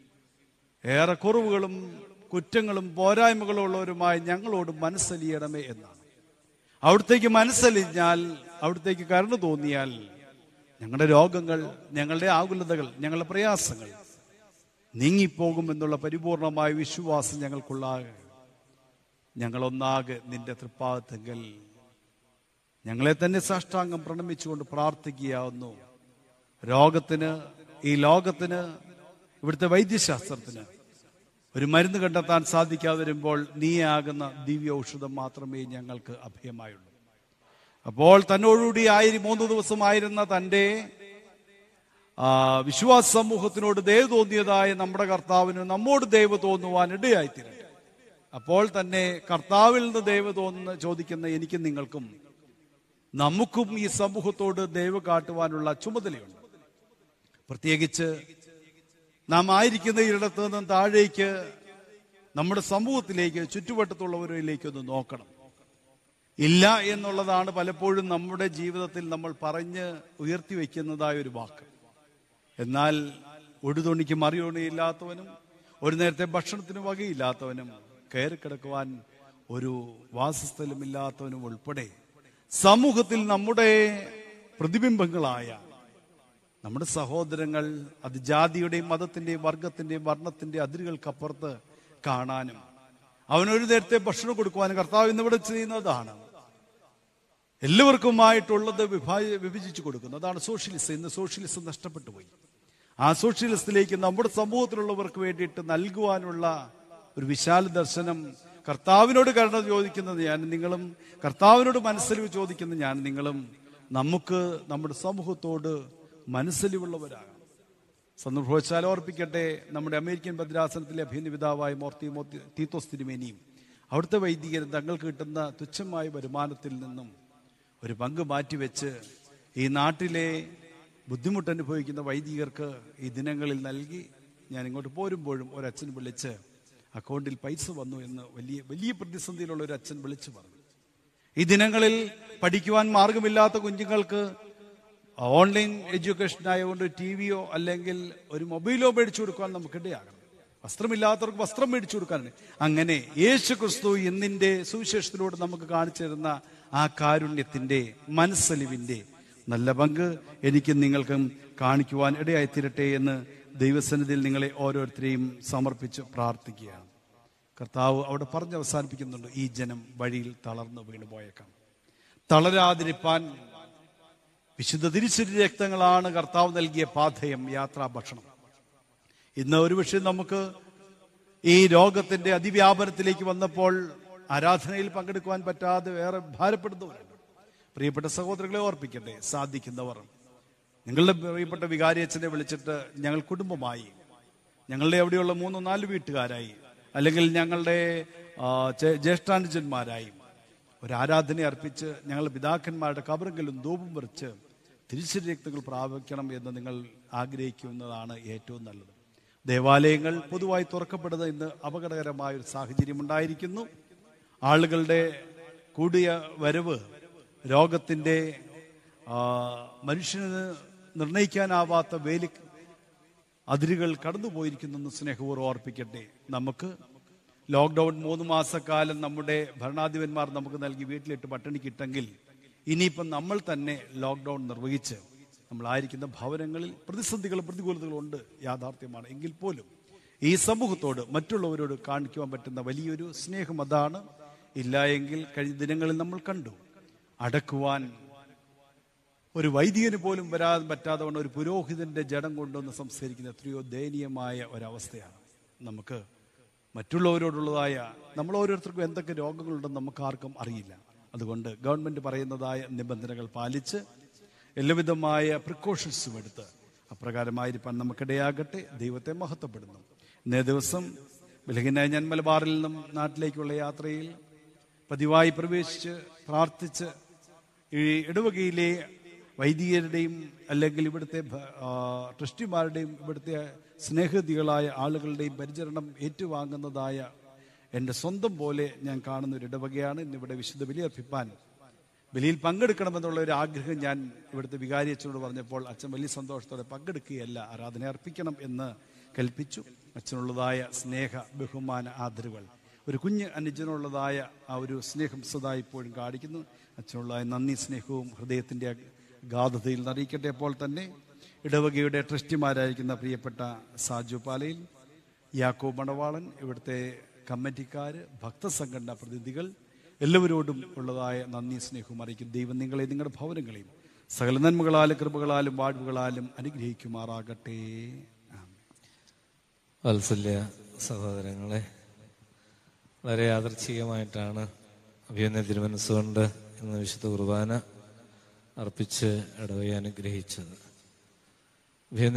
ഏറെ കുറവുകളും കുറ്റങ്ങളും പോരായ്മകളും ഉള്ളവരുമായി ഞങ്ങളോട് മനസ്സലിയണമേ എന്നാണ് അവിടത്തേക്ക് മനസ്സലിഞ്ഞാൽ അവിടത്തേക്ക് കരുണ തോന്നിയാൽ ഞങ്ങളുടെ രോഗങ്ങൾ ഞങ്ങളുടെ ആകുലതകൾ ഞങ്ങളുടെ പ്രയാസങ്ങൾ നീങ്ങിപ്പോകും എന്നുള്ള പരിപൂർണമായ വിശ്വാസം ഞങ്ങൾക്കുള്ളാകെ ഞങ്ങളൊന്നാകെ നിന്റെ തൃപ്പാദത്തെങ്കിൽ ഞങ്ങളെ തന്നെ സാഷ്ടാംഗം പ്രണമിച്ചുകൊണ്ട് പ്രാർത്ഥിക്കുകയാവുന്നു രോഗത്തിന് ഈ ലോകത്തിന് ഇവിടുത്തെ വൈദ്യശാസ്ത്രത്തിന് ഒരു മരുന്ന് കണ്ടെത്താൻ സാധിക്കാതെ വരുമ്പോൾ നീയാകുന്ന ദിവ്യ ഔഷധം മാത്രമേ ഞങ്ങൾക്ക് അഭയമായുള്ളൂ അപ്പോൾ തന്നോടുകൂടി ആയിരം മൂന്ന് ദിവസമായിരുന്ന തൻ്റെ ആ, വിശ്വാസ സമൂഹത്തിനോട് ദയവ് തോന്നിയതായ നമ്മുടെ കർത്താവിന് നമ്മോട് ദയവ് തോന്നുവാൻ ഇടയായിത്തീരട്ടെ അപ്പോൾ തന്നെ കർത്താവിൽ നിന്ന് ദയവ് തോന്നുന്ന ചോദിക്കുന്ന എനിക്കും നിങ്ങൾക്കും നമുക്കും ഈ സമൂഹത്തോട് ദയവ് കാട്ടുവാനുള്ള ചുമതലയുണ്ട് പ്രത്യേകിച്ച് നാം ആയിരിക്കുന്ന ഇടത്ത് നിന്നും താഴേക്ക് നമ്മുടെ സമൂഹത്തിലേക്ക് ചുറ്റുവട്ടത്തുള്ളവരിലേക്ക് ഒന്ന് നോക്കണം ഇല്ല എന്നുള്ളതാണ് പലപ്പോഴും നമ്മുടെ ജീവിതത്തിൽ നമ്മൾ പറഞ്ഞ് ഉയർത്തി വയ്ക്കുന്നതായ ഒരു വാക്ക് എന്നാൽ ഒടുതുണിക്ക് മറിയുണിയില്ലാത്തവനും ഒരു നേരത്തെ ഭക്ഷണത്തിന് വകയില്ലാത്തവനും കയറി കിടക്കുവാൻ ഒരു വാസസ്ഥലമില്ലാത്തവനും ഉൾപ്പെടെ സമൂഹത്തിൽ നമ്മുടെ പ്രതിബിംബങ്ങളായ നമ്മുടെ സഹോദരങ്ങൾ അത് ജാതിയുടെയും മതത്തിന്റെയും വർഗത്തിന്റെയും വർണ്ണത്തിന്റെയും അതിരുകൾക്കപ്പുറത്ത് കാണാനും അവനൊരു നേരത്തെ ഭക്ഷണം കൊടുക്കുവാനും കർത്താവ് ഇന്നിവിടെ ചെയ്യുന്നതാണ് എല്ലാവർക്കുമായിട്ടുള്ളത് വിഭാ വിഭജിച്ചു കൊടുക്കുന്നു അതാണ് സോഷ്യലിസം ഇന്ന് സോഷ്യലിസം നഷ്ടപ്പെട്ടു പോയി ആ സോഷ്യലിസത്തിലേക്ക് നമ്മുടെ സമൂഹത്തിലുള്ളവർക്ക് വേണ്ടിയിട്ട് നൽകുവാനുള്ള ഒരു വിശാല ദർശനം കർത്താവിനോട് കരുണ ചോദിക്കുന്നത് ഞാൻ നിങ്ങളും കർത്താവിനോട് മനസ്സലിവ് ചോദിക്കുന്ന ഞാൻ നിങ്ങളും നമുക്ക് നമ്മുടെ സമൂഹത്തോട് മനസ്സലിവുള്ളവരാകാം സന്ദർഭവശാൽ ഓർപ്പിക്കട്ടെ നമ്മുടെ അമേരിക്കൻ ഭദ്രാസനത്തിലെ അഭിനവിതാവായ മോർത്തി മോത്തി തീത്തോസ് തിരുമേനിയും അവിടുത്തെ വൈദികർ തങ്ങൾക്ക് കിട്ടുന്ന തുച്ഛമായ വരുമാനത്തിൽ നിന്നും ഒരു പങ്ക് മാറ്റിവെച്ച് ഈ നാട്ടിലെ ബുദ്ധിമുട്ടനുഭവിക്കുന്ന വൈദികർക്ക് ഈ ദിനങ്ങളിൽ നൽകി ഞാൻ ഇങ്ങോട്ട് പോരുമ്പോഴും ഒരച്ഛൻ വിളിച്ച് അക്കൗണ്ടിൽ പൈസ വന്നു എന്ന് വലിയ വലിയ പ്രതിസന്ധിയിലുള്ള ഒരു അച്ഛൻ വിളിച്ചു പറഞ്ഞു ഈ ദിനങ്ങളിൽ പഠിക്കുവാൻ മാർഗമില്ലാത്ത കുഞ്ഞുങ്ങൾക്ക് ഓൺലൈൻ എഡ്യൂക്കേഷൻ ആയതുകൊണ്ട് ടി വിയോ അല്ലെങ്കിൽ ഒരു മൊബൈലോ മേടിച്ചു കൊടുക്കാൻ നമുക്കിടയാകണം വസ്ത്രമില്ലാത്തവർക്ക് വസ്ത്രം മേടിച്ചു കൊടുക്കാനാണ് അങ്ങനെ യേശു ക്രിസ്തു എന്നിന്റെ സുവിശേഷത്തിലൂടെ നമുക്ക് കാണിച്ചു തരുന്ന ആ കാരുണ്യത്തിന്റെ മനസ്സലിവിന്റെ നല്ല പങ്ക് എനിക്കും നിങ്ങൾക്കും കാണിക്കുവാൻ ഇടയായിത്തീരട്ടെ എന്ന് ദൈവസന്നിധിയിൽ നിങ്ങളെ ഓരോരുത്തരെയും സമർപ്പിച്ച് പ്രാർത്ഥിക്കുകയാണ് കർത്താവ് അവിടെ പറഞ്ഞ് അവസാനിപ്പിക്കുന്നുണ്ട് ഈ ജനം വഴിയിൽ തളർന്നു വീണു പോയേക്കാം തളരാതിരിപ്പാൻ വിശുദ്ധ തിരിച്ചരി രക്തങ്ങളാണ് കർത്താവ് നൽകിയ പാഥയം യാത്രാ ഭക്ഷണം ഇന്ന് ഒരുപക്ഷെ നമുക്ക് ഈ രോഗത്തിന്റെ അതിവ്യാപനത്തിലേക്ക് വന്നപ്പോൾ ആരാധനയിൽ പങ്കെടുക്കുവാൻ പറ്റാതെ വേറെ ഭാരപ്പെടുന്നവരുണ്ട് പ്രിയപ്പെട്ട സഹോദരങ്ങളെ ഓർപ്പിക്കട്ടെ സാധിക്കുന്നവർ നിങ്ങളുടെ പ്രിയപ്പെട്ട വികാരിയച്ഛനെ വിളിച്ചിട്ട് ഞങ്ങൾ കുടുംബമായി ഞങ്ങളുടെ അവിടെയുള്ള മൂന്നോ നാല് വീട്ടുകാരായി അല്ലെങ്കിൽ ഞങ്ങളുടെ ആ, ജേ- ജ്യേഷ്ഠാനുജന്മാരായി ഒരു ആരാധന അർപ്പിച്ച് ഞങ്ങളുടെ പിതാക്കന്മാരുടെ കബറെങ്കിലും ധൂപം വരച്ച് തിരിച്ചു രക്തങ്ങൾ പ്രാപിക്കണം എന്ന് നിങ്ങൾ ആഗ്രഹിക്കുന്നതാണ് ഏറ്റവും നല്ലത് ദേവാലയങ്ങൾ പൊതുവായി തുറക്കപ്പെടുന്ന ഇന്ന് അപകടകരമായ ഒരു സാഹചര്യം ഉണ്ടായിരിക്കുന്നു ആളുകളുടെ കൂടിയ വരവ് രോഗത്തിന്റെ ആ, മനുഷ്യന് നിർണയിക്കാനാവാത്ത വേലി അതിരുകൾ കടന്നുപോയിരിക്കുന്നെന്ന് സ്നേഹപൂർവ്വം ഓർപ്പിക്കട്ടെ നമുക്ക് ലോക്ക്ഡൌൺ മൂന്ന് മാസക്കാലം നമ്മുടെ ഭരണാധിപന്മാർ നമുക്ക് നൽകി വീട്ടിലിട്ട് പട്ടിണിക്കിട്ടെങ്കിൽ ഇനിയിപ്പം നമ്മൾ തന്നെ ലോക്ക്ഡൌൺ നിർവഹിച്ച് നമ്മളായിരിക്കുന്ന ഭവനങ്ങളിൽ പ്രതിസന്ധികളും പ്രതികൂലതകളും ഉണ്ട് യാഥാർത്ഥ്യമാണ് എങ്കിൽ പോലും ഈ സമൂഹത്തോട് മറ്റുള്ളവരോട് കാണിക്കുവാൻ പറ്റുന്ന വലിയൊരു സ്നേഹം അതാണ് ഇല്ല എങ്കിൽ കഴിഞ്ഞ ദിനങ്ങളിൽ നമ്മൾ കണ്ടു അടക്കുവാൻ ഒരു വൈദികന് പോലും വരാൻ പറ്റാതെ വണ്ണം ഒരു പുരോഹിതന്റെ ജഡം കൊണ്ടുവന്ന് സംസ്കരിക്കുന്ന എത്രയോ ദയനീയമായ ഒരവസ്ഥയാണ് നമുക്ക് മറ്റുള്ളവരോടുള്ളതായ നമ്മൾ ഓരോരുത്തർക്കും എന്തൊക്കെ രോഗങ്ങളുണ്ടെന്ന് നമുക്ക് ആർക്കും അറിയില്ല അതുകൊണ്ട് ഗവൺമെന്റ് പറയുന്നതായ നിബന്ധനകൾ പാലിച്ച് എല്ലാവിധമായ പ്രിക്കോഷൻസും എടുത്ത് അപ്രകാരമായിരിക്കാൻ നമുക്കിടയാകട്ടെ ദൈവത്തെ മഹത്വപ്പെടുന്നു ഇന്നേ ദിവസം ബലഹീനായ ഞാൻ മലബാറിൽ നിന്നും നാട്ടിലേക്കുള്ള യാത്രയിൽ പതിവായി പ്രവേശിച്ച് പ്രാർത്ഥിച്ച് ഈ ഇടവകയിലെ വൈദികരുടെയും അല്ലെങ്കിൽ ഇവിടുത്തെ ഭ- ആ, ട്രസ്റ്റിമാരുടെയും ഇവിടുത്തെ സ്നേഹതികളായ ആളുകളുടെയും പരിചരണം ഏറ്റുവാങ്ങുന്നതായ എൻ്റെ സ്വന്തം പോലെ ഞാൻ കാണുന്ന ഒരു ഇടവകയാണ് ഇന്നിവിടെ വിശുദ്ധ ബലിയർപ്പിപ്പാൻ ബലിയിൽ പങ്കെടുക്കണമെന്നുള്ള ഒരു ആഗ്രഹം ഞാൻ ഇവിടുത്തെ വികാരി അച്ഛനോട് പറഞ്ഞപ്പോൾ അച്ഛൻ വലിയ സന്തോഷത്തോടെ പങ്കെടുക്കുകയല്ല ആരാധന അർപ്പിക്കണം എന്ന് കൽപ്പിച്ചു അച്ഛനുള്ളതായ സ്നേഹ ബഹുമാന ആദരവുകൾ ഒരു കുഞ്ഞ് അനുജനുള്ളതായ ആ ഒരു സ്നേഹം സദാ ഇപ്പോഴും കാണിക്കുന്നു അച്ഛനുള്ളതായ നന്ദി സ്നേഹവും ഹൃദയത്തിൻ്റെ ഗാധതയിൽ നിറയിക്കട്ടെ അപ്പോൾ തന്നെ ഇടവകയുടെ ട്രസ്റ്റിമാരായിരിക്കുന്ന പ്രിയപ്പെട്ട സാജു പാലയിൽ യാക്കോ മണവാളൻ ഇവിടുത്തെ കമ്മിറ്റിക്കാർ ഭക്തസംഘടനാ പ്രതിനിധികൾ എല്ലാവരോടും ഉള്ളതായ നന്ദി സ്നേഹവും അറിയിക്കും ദൈവം നിങ്ങളെ നിങ്ങളുടെ ഭവനങ്ങളെയും സകല നന്മകളാലും കൃപകളാലും വാഴ്വുകളാലും അനുഗ്രഹിക്കുമാറാകട്ടെ ആമേൻ. വാത്സല്യ സഹോദരങ്ങളെ വളരെ യാദർച്ഛികമായിട്ടാണ് അഭിയന്ന തിരുമനസ്സുകൊണ്ട് ഇന്ന് വിശുദ്ധ കുർബാന അർപ്പിച്ച് ഇടവയെ അനുഗ്രഹിച്ചത്